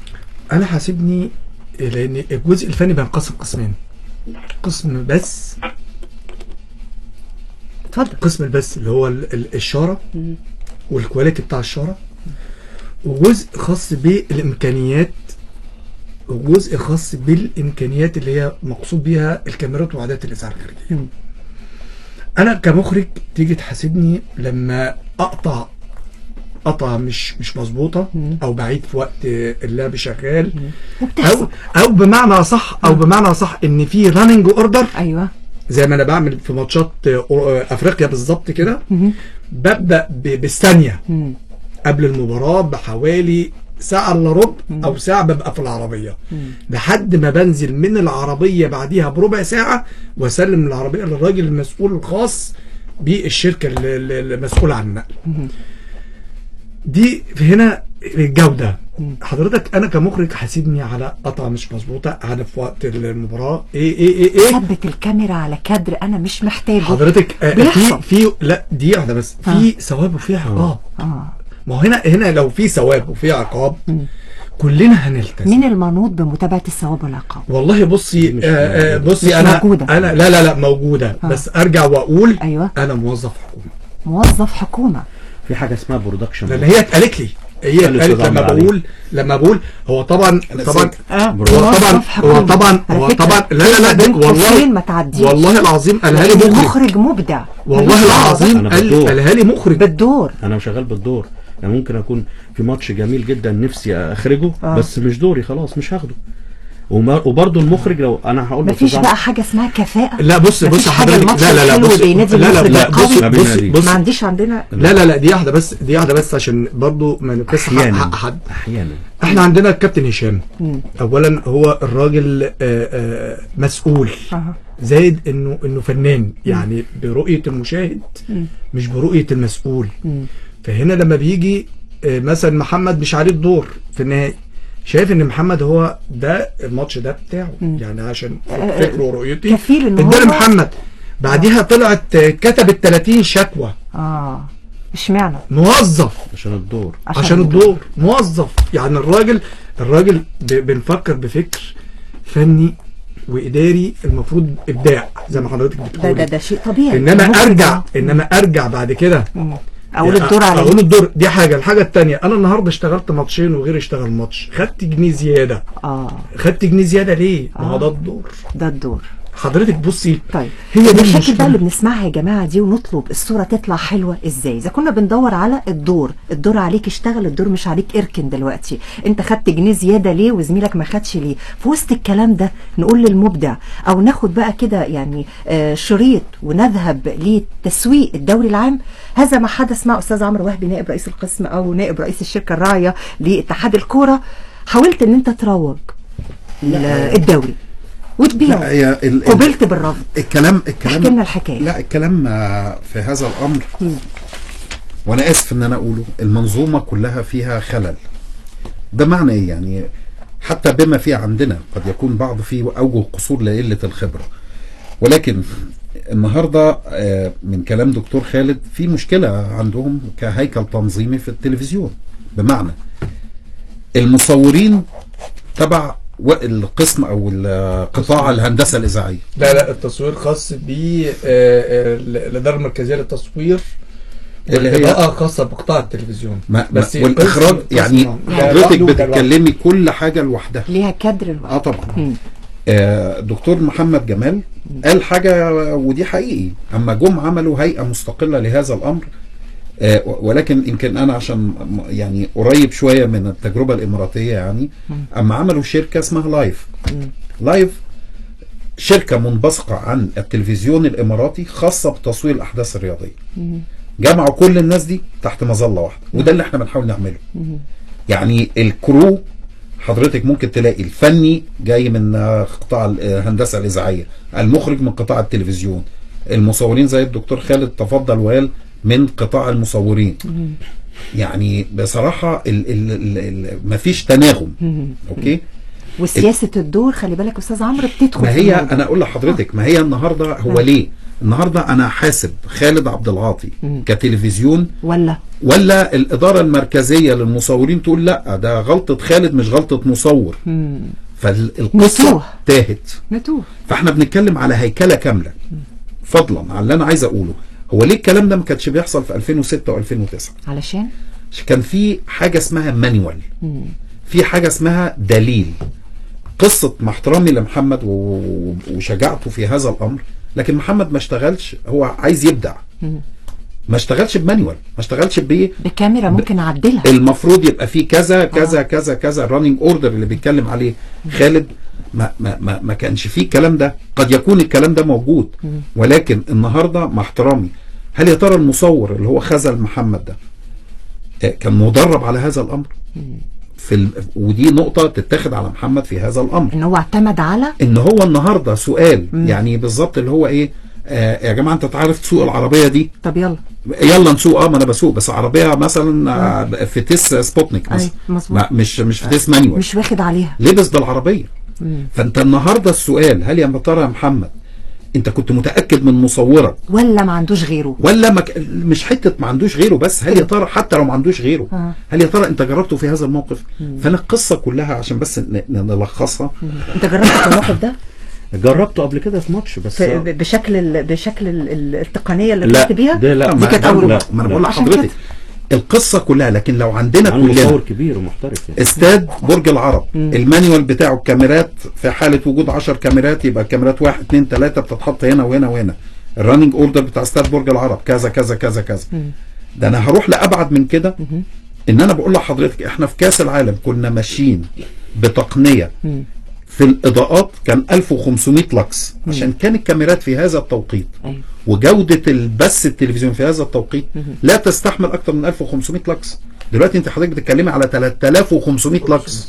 G: انا حاسبني لان الجزء الفني بينقسم قسمين قسم بس
D: اتفضل
G: قسم البث اللي هو ال- ال- الشاره والكواليتي بتاع الشاره وجزء خاص بالامكانيات وجزء خاص بالامكانيات اللي هي مقصود بيها الكاميرات وعدات الاذاعه الخارجيه انا كمخرج تيجي تحاسبني لما اقطع قطعه مش مش مظبوطه او بعيد في وقت اللعب شغال او
D: وبتحصل
G: او بمعنى صح او بمعنى صح ان في راننج اوردر
D: ايوه
G: زي ما انا بعمل في ماتشات آه، افريقيا بالظبط كده ببدا ب- بالثانيه
D: مم.
G: قبل المباراه بحوالي ساعة الا ربع او ساعة ببقى في العربية لحد ما بنزل من العربية بعديها بربع ساعة واسلم العربية للراجل المسؤول الخاص بالشركة ال- ال- المسؤولة عن النقل دي هنا الجودة حضرتك انا كمخرج حاسبني على قطعة مش مظبوطة على في وقت المباراة ايه ايه ايه ايه
D: ثبت الكاميرا على كادر انا مش محتاجه
G: حضرتك آه، في
D: بيحصل.
G: في لا دي واحده بس في ثواب وفي عقاب
D: اه
G: ما هو هنا هنا لو في ثواب وفي عقاب كلنا هنلتزم
D: مين المنوط بمتابعه الثواب والعقاب
G: والله بصي
F: مش
G: آه آه
F: موجودة.
G: بصي
D: مش
G: انا
D: موجودة.
G: انا لا لا لا موجوده
D: آه.
G: بس ارجع واقول
D: أيوة.
G: انا موظف حكومه
D: موظف حكومه
F: في حاجه اسمها برودكشن
G: لان هي اتقالت لي هي
F: قال
G: اتقالت
F: الأستاذ
G: لما
F: عمرو علي.
G: بقول لما بقول هو طبعا
E: أنا
G: طبعا
E: ساكت.
D: اه
G: هو طبعا
D: موظف
G: هو
D: حكومة.
G: طبعا
D: على
G: هو
D: فكرة،
G: طبعا لا لا لا
D: بين
G: دي
D: قوسين
G: والله
D: ما تعديش
G: والله العظيم قالها لي
D: لأن
G: مخرج
D: مخرج مبدع
G: والله
D: ملوش دعوة
G: العظيم
F: أنا
G: قال
F: بالدور.
G: قالها لي مخرج
D: بالدور
F: انا شغال بالدور انا ممكن اكون في ماتش جميل جدا نفسي اخرجه
D: آه.
F: بس مش دوري خلاص مش هاخده وما- وبرضه المخرج لو انا هقول له
D: مفيش
F: أستاذ
D: بقى حاجه اسمها كفاءه
G: لا بص
D: مفيش
G: بص
D: حاجة
G: حضرتك
D: الماتش
G: لا لا لا
D: الحلو
G: بص
D: بينادي
G: لا لا
D: المخرج
G: لا بص
D: القوي.
G: بص
F: بينادي.
G: بص
D: ما عنديش عندنا
G: لا لا لا دي واحده بس دي واحده بس عشان برضو ما نبقاش حق
F: احيانا
G: حق حد
F: احيانا
G: احنا عندنا الكابتن هشام اولا هو الراجل آه، آه، مسؤول
D: أها.
G: زائد انه انه فنان يعني برؤيه المشاهد مش برؤيه المسؤول فهنا لما بيجي آه، مثلا محمد مش عليه الدور في النهائي شايف ان محمد هو ده الماتش ده بتاعه يعني عشان
D: آه،
G: فكره ورؤيتي
D: كفيل إن
G: اداله
D: هو-
G: محمد بعديها طلعت آه، كتبت 30 شكوى
D: اه اشمعنى
G: موظف
F: عشان الدور
G: عشان الدور موظف يعني الراجل الراجل ب- بنفكر بفكر فني واداري المفروض ابداع زي ما حضرتك
D: ده
G: بتقولي
D: ده ده شيء طبيعي
G: انما
D: المخرج
G: ارجع
D: ده.
G: انما ارجع بعد كده
D: مم. اقول الدور عليه
G: اقول الدور دي حاجه الحاجه الثانيه انا النهارده اشتغلت ماتشين وغير اشتغل ماتش خدت جنيه زياده
D: اه
G: خدت جنيه زياده ليه ما هو
D: آه.
G: ده الدور
D: ده الدور
G: حضرتك بصي
D: طيب
G: هي دي
D: المشاكل
G: المشكلة.
D: بقى اللي بنسمعها يا جماعه دي ونطلب الصوره تطلع حلوه ازاي اذا كنا بندور على الدور الدور عليك اشتغل الدور مش عليك اركن دلوقتي انت خدت جنيه زياده ليه وزميلك ما خدش ليه في وسط الكلام ده نقول للمبدع او ناخد بقى كده يعني آه شريط ونذهب لتسويق الدوري العام هذا ما حدث مع استاذ عمرو وهبي نائب رئيس القسم او نائب رئيس الشركه الراعيه لاتحاد الكوره حاولت ان انت تروج ل- الدوري وتبيعه
E: لا هي ال- ال-
D: قبلت بالرفض
E: الكلام الكلام
D: احكي لنا الحكاية.
E: لا الكلام آه، في هذا الامر وانا اسف ان انا اقوله المنظومه كلها فيها خلل بمعنى ايه يعني حتى بما في عندنا قد يكون بعض فيه اوجه قصور لقله الخبره ولكن النهارده آه، من كلام دكتور خالد في مشكله عندهم كهيكل تنظيمي في التلفزيون بمعنى المصورين تبع و- القسم او ال- قطاع الهندسه الاذاعيه
G: لا لا التصوير خاص ب الاداره المركزيه للتصوير
E: اللي هي-
G: والاضاءه خاصه بقطاع التلفزيون
E: ما ما
G: القسم-
E: والاخراج
G: القسم-
E: يعني
G: ده
E: حضرتك
G: لوحده وده لوحده.
E: بتتكلمي كل حاجه لوحدها
D: ليها كادر لوحده
E: اه طبعا
D: مم.
E: آه دكتور محمد جمال قال حاجه ودي حقيقي اما جم عملوا هيئه مستقله لهذا الامر آه ولكن يمكن انا عشان م- يعني قريب شويه من التجربه الاماراتيه يعني اما عملوا شركه اسمها لايف لايف شركه منبثقه عن التلفزيون الاماراتي خاصه بتصوير الاحداث الرياضيه جمعوا كل الناس دي تحت مظله واحده وده اللي احنا بنحاول نعمله يعني الكرو حضرتك ممكن تلاقي الفني جاي من آه، قطاع الهندسه الاذاعيه المخرج من قطاع التلفزيون المصورين زي الدكتور خالد تفضل وقال من قطاع المصورين يعني بصراحه ال ال ال ال مفيش تناغم اوكي
D: وسياسه الدور خلي بالك استاذ عمرو بتدخل
E: ما
D: في
E: هي
D: الموضوع.
E: انا اقول لحضرتك ما هي النهارده هو ليه النهارده انا حاسب خالد عبد العاطي كتلفزيون
D: ولا
E: ولا الاداره المركزيه للمصورين تقول لا ده غلطه خالد مش غلطه مصور فالقصه
D: نتوه.
E: تاهت
D: نتوه
E: فاحنا بنتكلم على هيكله كامله فضلا على اللي انا عايز اقوله هو ليه الكلام ده ما كانش بيحصل في 2006 و2009
D: علشان
E: كان في حاجه اسمها مانيوال في حاجه اسمها دليل قصه مع احترامي لمحمد و- و- وشجاعته في هذا الامر لكن محمد ما اشتغلش هو عايز يبدع ما اشتغلش بمانيوال ما اشتغلش بايه
D: بكاميرا ممكن اعدلها
E: المفروض يبقى فيه كذا كذا كذا كذا الرننج اوردر اللي بيتكلم عليه خالد ما ما ما, ما كانش فيه الكلام ده قد يكون الكلام ده موجود ولكن النهارده مع احترامي هل يا ترى المصور اللي هو خذل محمد ده آه، كان مدرب على هذا الامر في ال... ودي نقطه تتاخد على محمد في هذا الامر
D: ان هو اعتمد على
E: ان هو النهارده سؤال يعني بالظبط اللي هو ايه آه يا جماعه انت تعرف تسوق العربيه دي
D: طب يلا
E: يلا نسوق اه ما انا بسوق بس عربيه مثلا آه، في تيس سبوتنيك مثلا
D: أي، مظبوط.
E: ما- مش مش في تيس مانيوال
D: مش واخد عليها
E: لبس بالعربيه فانت النهارده السؤال هل يا ترى يا محمد انت كنت متاكد من مصورك
D: ولا ما عندوش غيره
E: ولا ما ك... مش حته ما عندوش غيره بس هل يا ترى حتى لو ما عندوش غيره
D: آه.
E: هل يا ترى انت جربته في هذا الموقف فانا القصه كلها عشان بس ن- ن- نلخصها
D: انت جربت الموقف ده
F: جربته قبل كده في ماتش بس
D: في ب- بشكل ال... بشكل ال... ال- التقنيه اللي
F: لا
D: كنت بيها
F: ده لا
D: دي كانت اول
E: لا
D: مره
E: ما انا بقول
D: عشان
E: لحضرتك
D: كده.
E: القصه كلها لكن لو عندنا
F: عنده
E: كلنا
F: مصور كبير ومحترف يعني.
E: استاد برج العرب المانيوال بتاعه الكاميرات في حاله وجود 10 كاميرات يبقى الكاميرات 1 2 3 بتتحط هنا وهنا وهنا الرننج اوردر بتاع استاد برج العرب كذا كذا كذا كذا ده انا هروح لابعد من كده ان انا بقول لحضرتك احنا في كاس العالم كنا ماشيين بتقنيه في الاضاءات كان 1500 لكس عشان كان الكاميرات في هذا التوقيت
D: أيوة.
E: وجوده البث التلفزيون في هذا التوقيت لا تستحمل اكتر من 1500 لكس دلوقتي انت حضرتك بتتكلمي على 3500 لكس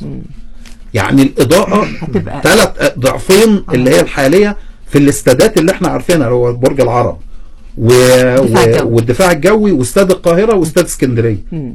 E: يعني الاضاءه
D: هتبقى-
E: ثلاث ضعفين اللي هي الحاليه في الاستادات اللي احنا عارفينها اللي هو برج العرب و...
D: الدفاع الجوي.
E: و... والدفاع الجوي واستاد القاهره واستاد اسكندريه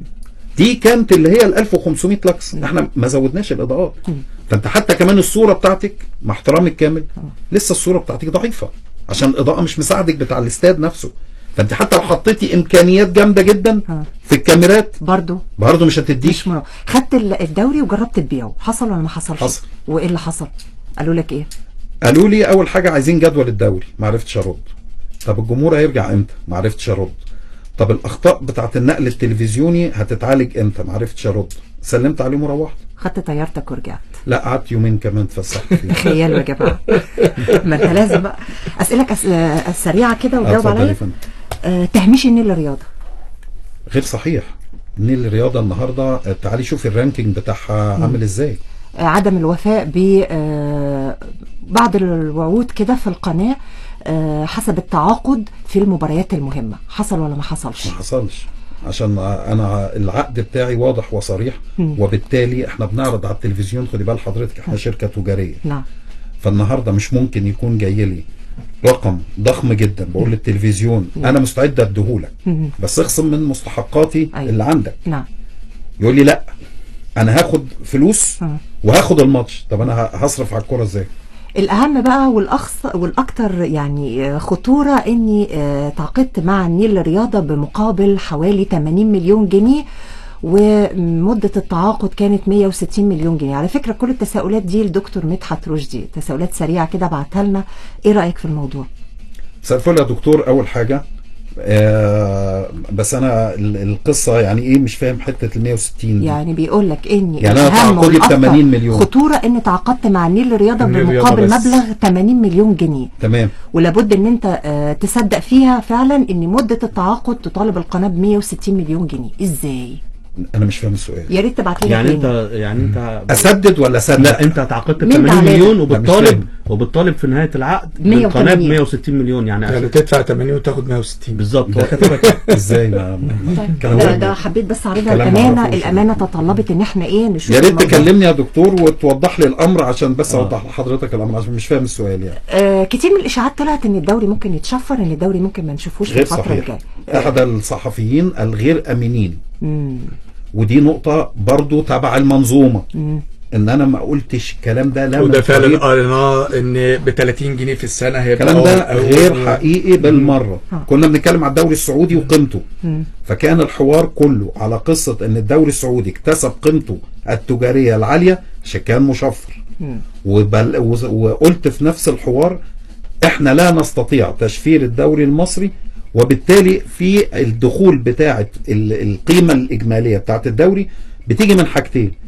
E: دي كانت اللي هي ال 1500 لكس احنا ما زودناش الاضاءات فانت حتى كمان الصوره بتاعتك مع احترامي الكامل لسه الصوره بتاعتك ضعيفه عشان الاضاءه مش مساعدك بتاع الاستاد نفسه فانت حتى لو حطيتي امكانيات جامده جدا
D: آه.
E: في الكاميرات
D: برضو
E: برضه مش هتديك
D: مش مرة. خدت ال- الدوري وجربت تبيعه حصل ولا ما حصلش
E: حصل.
D: وايه اللي حصل قالوا لك ايه
E: قالوا لي اول حاجه عايزين جدول الدوري ما عرفتش ارد طب الجمهور هيرجع امتى ما عرفتش ارد طب الاخطاء بتاعت النقل التلفزيوني هتتعالج امتى ما عرفتش ارد سلمت عليهم وروحت
D: خدت طيارتك ورجعت
E: لا قعدت يومين كمان اتفسحت فيهم
D: تخيلوا يا جماعه ما انت لازم بقى اسالك أس... آه، سريعه كده وجاوب
E: اتفضل يا
D: عليا
E: فندم.
D: آه تهميش النيل الرياضه
E: غير صحيح نيل الرياضه النهارده آه، تعالي شوفي الرانكينج بتاعها عامل ازاي
D: آه عدم الوفاء ب آه بعض الوعود كده في القناه آه حسب التعاقد في المباريات المهمه حصل ولا ما حصلش
E: ما حصلش عشان انا العقد بتاعي واضح وصريح وبالتالي احنا بنعرض على التلفزيون خدي بال حضرتك احنا شركه تجاريه
D: نعم
E: فالنهارده مش ممكن يكون جاي لي رقم ضخم جدا بقول للتلفزيون انا مستعد اديهولك بس اخصم من مستحقاتي
D: أيوة.
E: اللي عندك
D: نعم
E: يقول لي لا انا هاخد فلوس
D: مم.
E: وهاخد الماتش طب انا ه- هصرف على الكوره ازاي
D: الاهم بقى والاخص والاكثر يعني آه، خطوره اني آه، تعاقدت مع النيل الرياضه بمقابل حوالي 80 مليون جنيه ومدة التعاقد كانت 160 مليون جنيه على فكرة كل التساؤلات دي لدكتور مدحت رشدي تساؤلات سريعة كده بعتها لنا ايه رأيك في الموضوع
E: مساء الفل يا دكتور اول حاجه آه بس انا ال- القصه يعني ايه مش فاهم حته ال 160 دي.
D: يعني بيقول لك اني
E: يعني أنا
D: الأهم
E: تعاقدي ب
D: والأكثر
E: 80 مليون.
D: خطورة اني تعاقدت مع النيل الرياضة
E: النيل الرياضة
D: بمقابل
E: بس.
D: مبلغ 80 مليون جنيه
E: تمام
D: ولابد ان انت آه، تصدق فيها فعلا ان مدة التعاقد تطالب القناة ب 160 مليون جنيه ازاي
E: انا مش فاهم السؤال
D: يا ريت تبعت لي
F: يعني
D: تاني.
F: انت يعني انت
E: اسدد ولا اسدد
F: لا انت تعاقدت ب
D: مين
F: 80
D: عليك؟
F: مليون
E: لا، مش
F: وبتطالب
E: فاهم.
F: وبتطالب في نهايه العقد
D: 180.
F: بالقناه ب 160 مليون يعني
G: يعني
F: عشان-
G: تدفع 80 وتاخد 160
F: بالظبط هو كاتبها كده.
E: ازاي ما ما- كلام
D: ده,
E: غريب.
D: ده حبيت بس اعرضها
E: كلام
D: الامانه
E: معرفوش.
D: الامانه تطلبت ان احنا ايه نشوف
E: يا ريت
D: الموضوع.
E: تكلمني يا دكتور وتوضح لي الامر عشان بس اوضح لحضرتك الامر عشان مش فاهم السؤال يعني
D: آه كتير من الاشاعات طلعت ان الدوري ممكن يتشفر ان الدوري ممكن ما نشوفوش في
E: غير
D: الفتره
E: صحيح
D: الجايه
E: احد الصحفيين الغير امينين
D: مم.
E: ودي نقطه برضو تبع المنظومه ان انا ما قلتش الكلام ده لا
G: وده
E: من
G: فعلا
E: قريب.
G: قريناه ان ب 30 جنيه في السنه هيبقى
E: الكلام ده
G: أول-
E: غير
G: أول-
E: حقيقي بالمره
D: آه.
E: كنا بنتكلم على الدوري السعودي وقيمته
D: مم.
E: فكان الحوار كله على قصه ان الدوري السعودي اكتسب قيمته التجاريه العاليه عشان كان مشفر
D: مم.
E: وبل وز- وقلت في نفس الحوار احنا لا نستطيع تشفير الدوري المصري وبالتالي في الدخول بتاعه ال- القيمه الاجماليه بتاعه الدوري بتيجي من حاجتين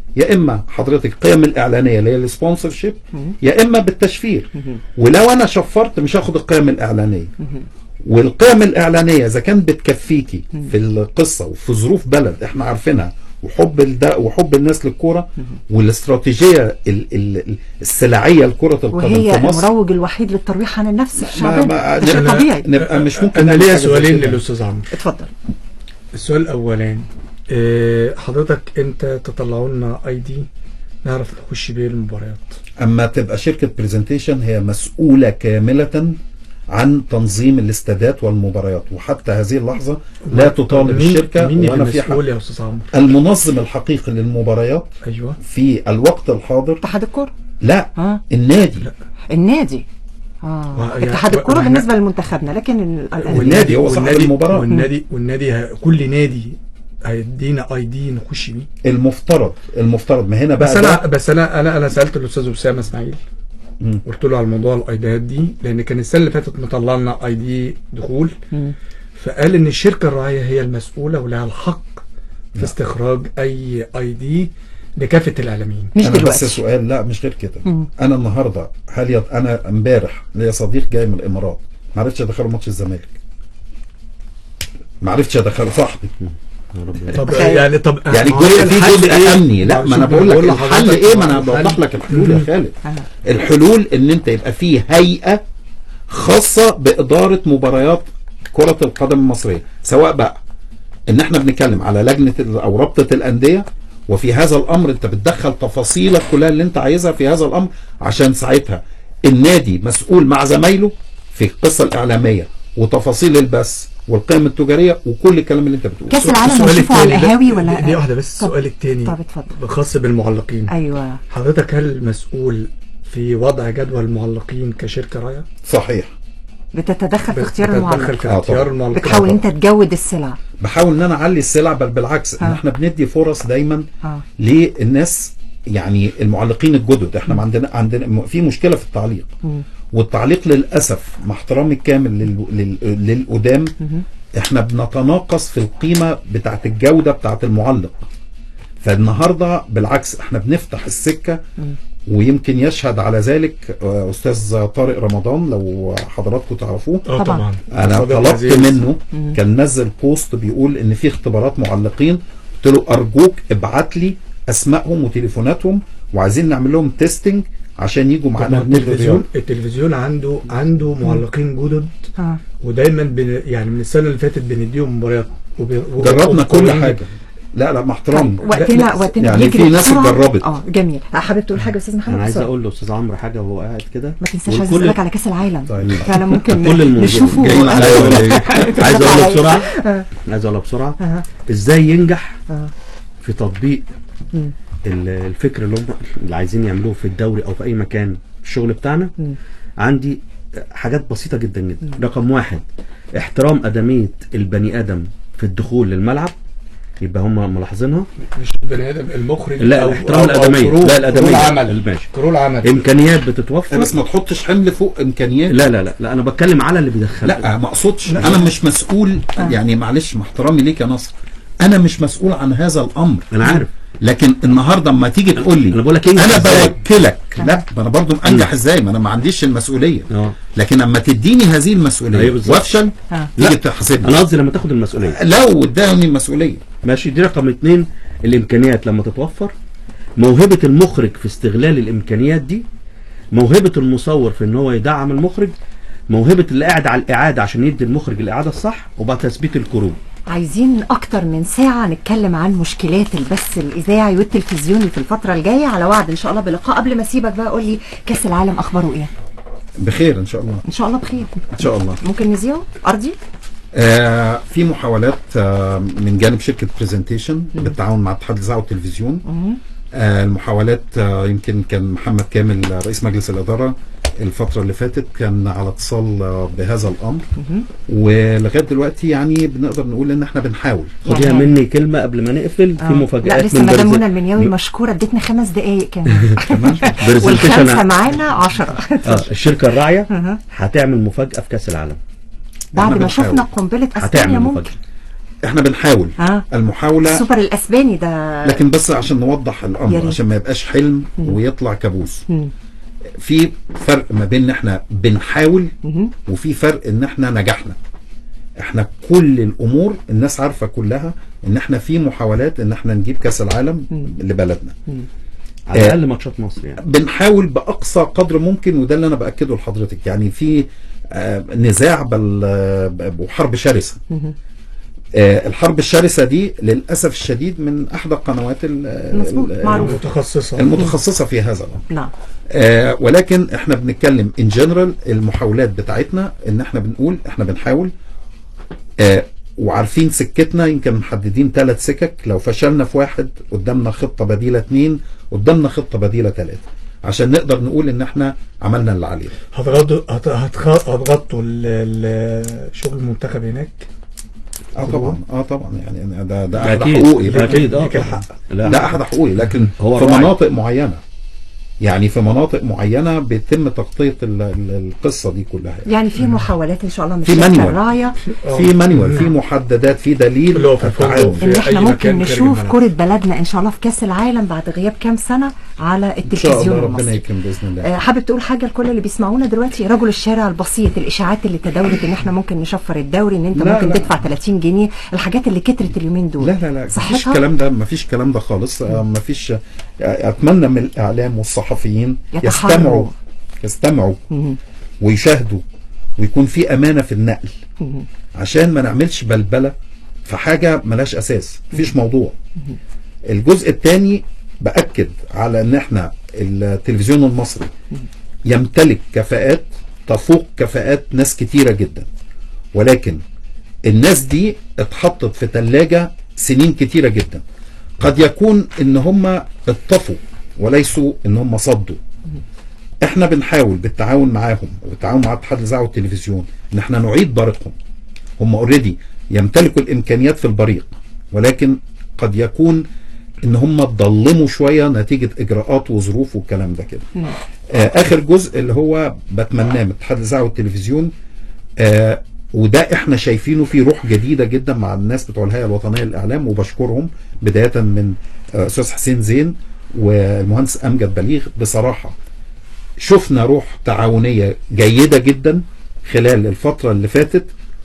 E: يا اما حضرتك قيم الاعلانيه اللي هي السبونسر شيب يا اما بالتشفير ولو انا شفرت مش هاخد القيم الاعلانيه والقيم الاعلانيه اذا كانت بتكفيكي في القصه وفي ظروف بلد احنا عارفينها وحب الد... وحب الناس للكوره والاستراتيجيه ال... ال... السلعيه لكره القدم
D: وهي
E: في مصر
D: المروج الوحيد للترفيه عن النفس
E: ما...
D: الشعبي
E: ما...
D: ده شيء
E: نبقى...
D: طبيعي
E: نبقى مش ممكن
G: انا
E: نعمل
G: ليا
E: حاجة زي
G: سؤالين
E: كده.
G: للاستاذ عمرو
D: اتفضل
G: السؤال الاولاني آه، حضرتك انت تطلعوا لنا اي دي نعرف نخش بيه المباريات
E: اما تبقى شركه برزنتيشن هي مسؤوله كامله عن تنظيم الاستادات والمباريات وحتى هذه اللحظه لا تطالب
G: مين-
E: الشركه
G: مين
E: وانا
G: اللي
E: في حق
G: مسؤول يا استاذ عمرو
E: المنظم الحقيقي للمباريات
G: ايوه
E: في الوقت الحاضر
D: اتحاد الكوره
E: لا
D: اه
E: النادي
D: النادي اه
G: و- يعني-
D: اتحاد
G: و-
D: الكوره
G: وإحنا-
D: بالنسبه لمنتخبنا لكن ال- ال-
E: والنادي هو صاحب
G: والنادي-
E: المباراة.
G: والنادي والنادي ه- كل نادي هيدينا اي دي نخش بيه
E: المفترض المفترض ما هنا
G: بس
E: بقى
G: انا
E: ده
G: بس انا انا انا سالت الاستاذ اسامه اسماعيل
E: مم.
G: قلت له على موضوع الايديات دي لان كان السنه اللي فاتت مطلع لنا اي دي دخول
D: مم.
G: فقال ان الشركه الراعيه هي المسؤوله ولها الحق في استخراج اي اي دي لكافه الاعلاميين
D: مش
E: انا بس
D: دلوقتي
E: سؤال لا مش غير كده
D: مم.
E: انا النهارده هل يط... انا امبارح ليا صديق جاي من الامارات ما عرفتش ادخله ماتش الزمالك ما عرفتش ادخله صاحبي
G: طب
D: تخيل.
G: يعني طب
E: يعني
G: ما هي
E: جزء في
G: الحل
E: جزء
G: إيه؟
E: امني لا ما انا
G: شوف،
E: بقول لك الحل
G: لحضرتك
E: ايه ما انا
G: الحل-
E: بوضح لك الحلول يا
G: مم.
E: خالد
D: آه.
E: الحلول ان انت يبقى فيه هيئه خاصه باداره مباريات كره القدم المصريه سواء بقى ان احنا بنتكلم على لجنه ال- او رابطه الانديه وفي هذا الامر انت بتدخل تفاصيلك كلها اللي انت عايزها في هذا الامر عشان ساعتها النادي مسؤول مع زمايله في القصه الاعلاميه وتفاصيل البث والقيم التجاريه وكل الكلام اللي انت بتقوله
D: كاس العالم
G: السؤال
D: هنشوفه على
G: التاني ده-
D: القهاوي ولا
G: دي واحده بس
D: طب-
G: السؤال الثاني
D: طب اتفضل
G: خاص بالمعلقين
D: ايوه
G: حضرتك هل مسؤول في وضع جدول المعلقين كشركه رايه؟
E: صحيح
D: بتتدخل في اختيار
G: بتتدخل
D: المعلق
G: في
E: آه،
G: اختيار
E: طبعا.
G: المعلقين
D: بتحاول انت تجود السلع
E: بحاول ان انا اعلي السلع بل بالعكس ان
D: آه.
E: احنا بندي فرص دايما
D: اه
E: للناس يعني المعلقين الجدد احنا عندنا عندنا م- في مشكله في التعليق
D: مم.
E: والتعليق للاسف مع احترامي الكامل لل... لل... للقدام احنا بنتناقص في القيمه بتاعت الجوده بتاعت المعلق فالنهارده بالعكس احنا بنفتح السكه ويمكن يشهد على ذلك آه، استاذ طارق رمضان لو حضراتكم تعرفوه
G: اه
D: طبعا.
G: طبعا
E: انا
G: صديق
E: طلبت
G: عزيز.
E: منه كان نزل بوست بيقول ان في اختبارات معلقين قلت له ارجوك ابعت لي اسمائهم وتليفوناتهم وعايزين نعمل لهم تيستنج عشان يجوا
G: طب
E: معانا
G: ما
E: النادي
G: التلفزيون
E: الرياضي.
G: التلفزيون عنده عنده معلقين جدد
D: اه
G: ودايما بن يعني من السنه اللي فاتت بنديهم مباريات وب- وب-
E: جربنا كل
G: وبقويين
E: حاجه
G: جدا.
E: لا لا مع احترامي
D: طيب وقتنا
G: لا،
D: وقتنا
E: يعني
D: بيجري
E: في ناس
D: بسرعة.
E: اتجربت.
D: اه جميل حابب تقول حاجه يا استاذ محمد
F: انا عايز
D: بسرعة.
F: اقول لاستاذ عمرو حاجه وهو قاعد كده
D: ما تنساش عايز
F: وكل-
D: اسالك على كاس العالم
E: طيب.
D: فانا ممكن
F: كل الموضوع
D: نشوفه
E: جايين على
F: عايز اقول
E: ولا
F: إيه؟ عايز اقولها بسرعه عايز اقولها بسرعه
D: آه.
F: ازاي ينجح
D: آه.
F: في تطبيق
D: مم.
F: ال- الفكر اللي هم اللي عايزين يعملوه في الدوري او في اي مكان في الشغل بتاعنا
D: مم.
F: عندي حاجات بسيطه جدا جدا رقم واحد احترام ادميه البني ادم في الدخول للملعب يبقى هم ملاحظينها
G: مش البني ادم المخرج
F: لا
G: أو-
F: احترام
G: أو- أو
F: الادميه
G: كرو-
F: لا
G: كرو
F: الادميه
G: العمل
F: ماشي
G: كرو العمل
F: امكانيات بتتوفر
E: بس ما تحطش حمل فوق امكانيات
F: لا لا لا لا انا بتكلم على اللي بيدخل
E: لا ما اقصدش انا مش مسؤول يعني معلش مع احترامي ليك يا نصر انا مش مسؤول عن هذا الامر
F: انا عارف
E: لكن النهارده اما تيجي تقول لي
F: أنا بقول لك انجح
E: انا
F: إزاي؟
E: بوكلك لا ما انا برضو انجح ازاي ما انا ما عنديش المسؤوليه
F: اه
E: لكن اما تديني هذه
F: أيوة
E: المسؤوليه
F: بالظبط.
E: وافشل
D: آه.
E: تيجي
F: لا.
E: تحاسبني
F: انا قصدي لما تاخد المسؤوليه
E: لو اداني المسؤوليه
F: ماشي دي رقم اتنين الامكانيات لما تتوفر موهبة المخرج في استغلال الامكانيات دي موهبة المصور في ان هو يدعم المخرج موهبة اللي قاعد على الاعادة عشان يدي المخرج الاعادة الصح وبعد تثبيت الكروب
D: عايزين اكتر من ساعة نتكلم عن مشكلات البث الاذاعي والتلفزيوني في الفترة الجاية على وعد ان شاء الله بلقاء قبل ما اسيبك بقى قول لي كاس العالم اخباره ايه
E: بخير ان شاء الله
D: ان شاء الله بخير
E: ان شاء الله
D: ممكن نذيعه ارضي
E: آه في محاولات آه من جانب شركه برزنتيشن بالتعاون مع اتحاد الاذاعه والتلفزيون آه المحاولات آه يمكن كان محمد كامل آه، رئيس مجلس الاداره الفتره اللي فاتت كان على اتصال آه بهذا الامر ولغايه دلوقتي يعني بنقدر نقول ان احنا بنحاول
F: خديها
D: يعني-
F: مني كلمة قبل ما نقفل في
D: آه.
F: مفاجآت
D: لا لسه
F: من
D: مدام
F: برز-
D: منى المنياوي مشكورة ادتنا خمس دقايق كمان
F: برزنتيشن
D: والخمسة معانا عشرة
F: اه الشركة الراعية
D: أها.
F: هتعمل مفاجأة في كأس العالم
D: بعد ما
E: بنحاول.
D: شفنا قنبلة اسبانيا
F: هتعمل
D: ممكن
F: مفاجأة
E: احنا بنحاول
D: اه
E: المحاوله
D: السوبر الاسباني ده
E: لكن بس عشان نوضح
D: يا
E: الامر
D: ريت.
E: عشان ما يبقاش حلم ويطلع كابوس
D: مم.
E: في فرق ما بين ان احنا بنحاول
D: مهم.
E: وفي فرق ان احنا نجحنا احنا كل الامور الناس عارفه كلها ان احنا في محاولات ان احنا نجيب كاس العالم لبلدنا
F: على
E: آه.
F: الاقل ماتشات مصر يعني
E: بنحاول باقصى قدر ممكن وده اللي انا باكده لحضرتك يعني في آه، نزاع بل آه، وحرب شرسه آه، الحرب الشرسه دي للاسف الشديد من احدى القنوات ال-
D: مظبوط،
E: ال-
D: معروف.
G: متخصصه
E: المتخصصه في هذا الامر
D: نعم
E: آه ولكن احنا بنتكلم ان جنرال المحاولات بتاعتنا ان احنا بنقول احنا بنحاول آه وعارفين سكتنا يمكن محددين ثلاث سكك لو فشلنا في واحد قدامنا خطه بديله اثنين قدامنا خطه بديله ثلاثه عشان نقدر نقول ان احنا عملنا اللي علينا
G: هتغطوا هت- هتخ- هتغطوا ال- ال- شغل المنتخب هناك
E: اه طبعا اه طبعا يعني ده ده احد
F: اكيد
E: حقوقي لكن-
F: اكيد اه
G: ليك
F: طبعاً.
G: الحق.
F: لا
E: ده احد حقوقي لكن
F: هو
E: في
F: الراعي.
E: مناطق معينه يعني في مناطق معينه بيتم تغطيه ال- ال- القصه دي كلها يعني.
D: يعني في محاولات ان شاء الله من
E: في
D: شركه
E: مانيوال.
D: الرايه
E: في مانيوال في محددات في دليل
G: اللي هو في الفندق.
E: التعاون.
G: في
D: ان
G: أي
D: احنا
G: مكان
D: ممكن
G: خارج
D: نشوف
G: الملعب.
D: كرة بلدنا ان شاء الله في كاس العالم بعد غياب كام سنة على
E: ان شاء
D: التلفزيون
E: الله ربنا
D: المصري
E: يكرم باذن الله
D: آه، حابب تقول حاجة لكل اللي بيسمعونا دلوقتي رجل الشارع البسيط الاشاعات اللي تداولت ان احنا ممكن نشفر الدوري ان انت
E: لا،
D: ممكن
E: لا.
D: تدفع 30 جنيه الحاجات اللي كترت اليومين دول
E: لا لا لا مفيش
D: صحتها
E: الكلام ده مفيش الكلام ده خالص آه، مفيش آه، اتمنى من الاعلام والصحفيين
D: يتحروا.
E: يستمعوا يستمعوا
D: مهم.
E: ويشاهدوا ويكون في امانه في النقل
D: مهم.
E: عشان ما نعملش بلبله في حاجه ملهاش اساس مفيش موضوع الجزء الثاني باكد على ان احنا التلفزيون المصري يمتلك كفاءات تفوق كفاءات ناس كتيره جدا ولكن الناس دي اتحطت في ثلاجه سنين كتيره جدا قد يكون ان هم اتطفوا وليسوا ان هم صدوا احنا بنحاول بالتعاون معاهم وبالتعاون مع اتحاد الاذاعه والتلفزيون ان احنا نعيد بريقهم هم اوريدي يمتلكوا الامكانيات في البريق ولكن قد يكون ان هم اتظلموا شويه نتيجه اجراءات وظروف والكلام ده كده آه اخر جزء اللي هو بتمناه من اتحاد الاذاعه والتلفزيون آه وده احنا شايفينه في روح جديده جدا مع الناس بتوع الهيئه الوطنيه للاعلام وبشكرهم بدايه من آه، استاذ حسين زين والمهندس امجد بليغ بصراحه شفنا روح تعاونيه جيده جدا خلال الفتره اللي فاتت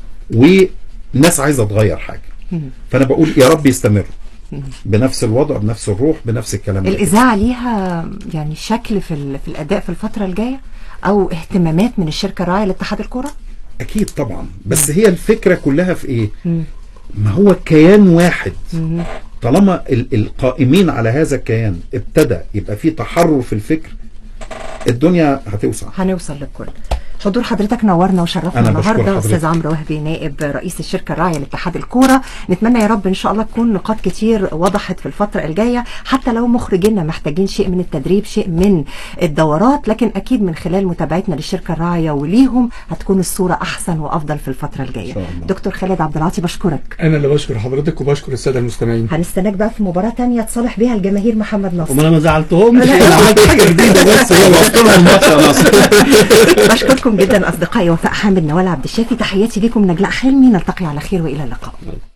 E: والناس عايزه تغير حاجه فانا بقول يا رب يستمروا بنفس الوضع بنفس الروح بنفس الكلام ده
D: الاذاعة ليها يعني شكل في ال- في الاداء في الفترة الجاية او اهتمامات من الشركة الراعية لاتحاد الكرة
E: اكيد طبعا بس هي الفكره كلها في ايه ما هو كيان واحد طالما ال- القائمين على هذا الكيان ابتدى يبقى في تحرر في الفكر الدنيا هتوسع
D: هنوصل للكل حضور حضرتك نورنا وشرفنا
E: أنا بشكر
D: النهارده
E: حضرتك.
D: استاذ عمرو وهبي نائب رئيس الشركه الراعيه لاتحاد الكوره نتمنى يا رب ان شاء الله تكون نقاط كتير وضحت في الفتره الجايه حتى لو مخرجينا محتاجين شيء من التدريب شيء من الدورات لكن اكيد من خلال متابعتنا للشركه الراعيه وليهم هتكون الصوره احسن وافضل في الفتره الجايه
E: إن شاء الله.
D: دكتور خالد عبد العاطي بشكرك
G: انا اللي بشكر حضرتك وبشكر الساده المستمعين
D: هنستناك بقى في مباراه تانية تصالح بيها الجماهير محمد نصر
F: وما انا ما زعلتهمش انا عملت حاجه جديده بس هو وقت لهم الماتش يا ناصر
D: بشكركم جدا اصدقائي وفاء حامد نوال عبد الشافي تحياتي ليكم نجلاء حلمي نلتقي على خير والى اللقاء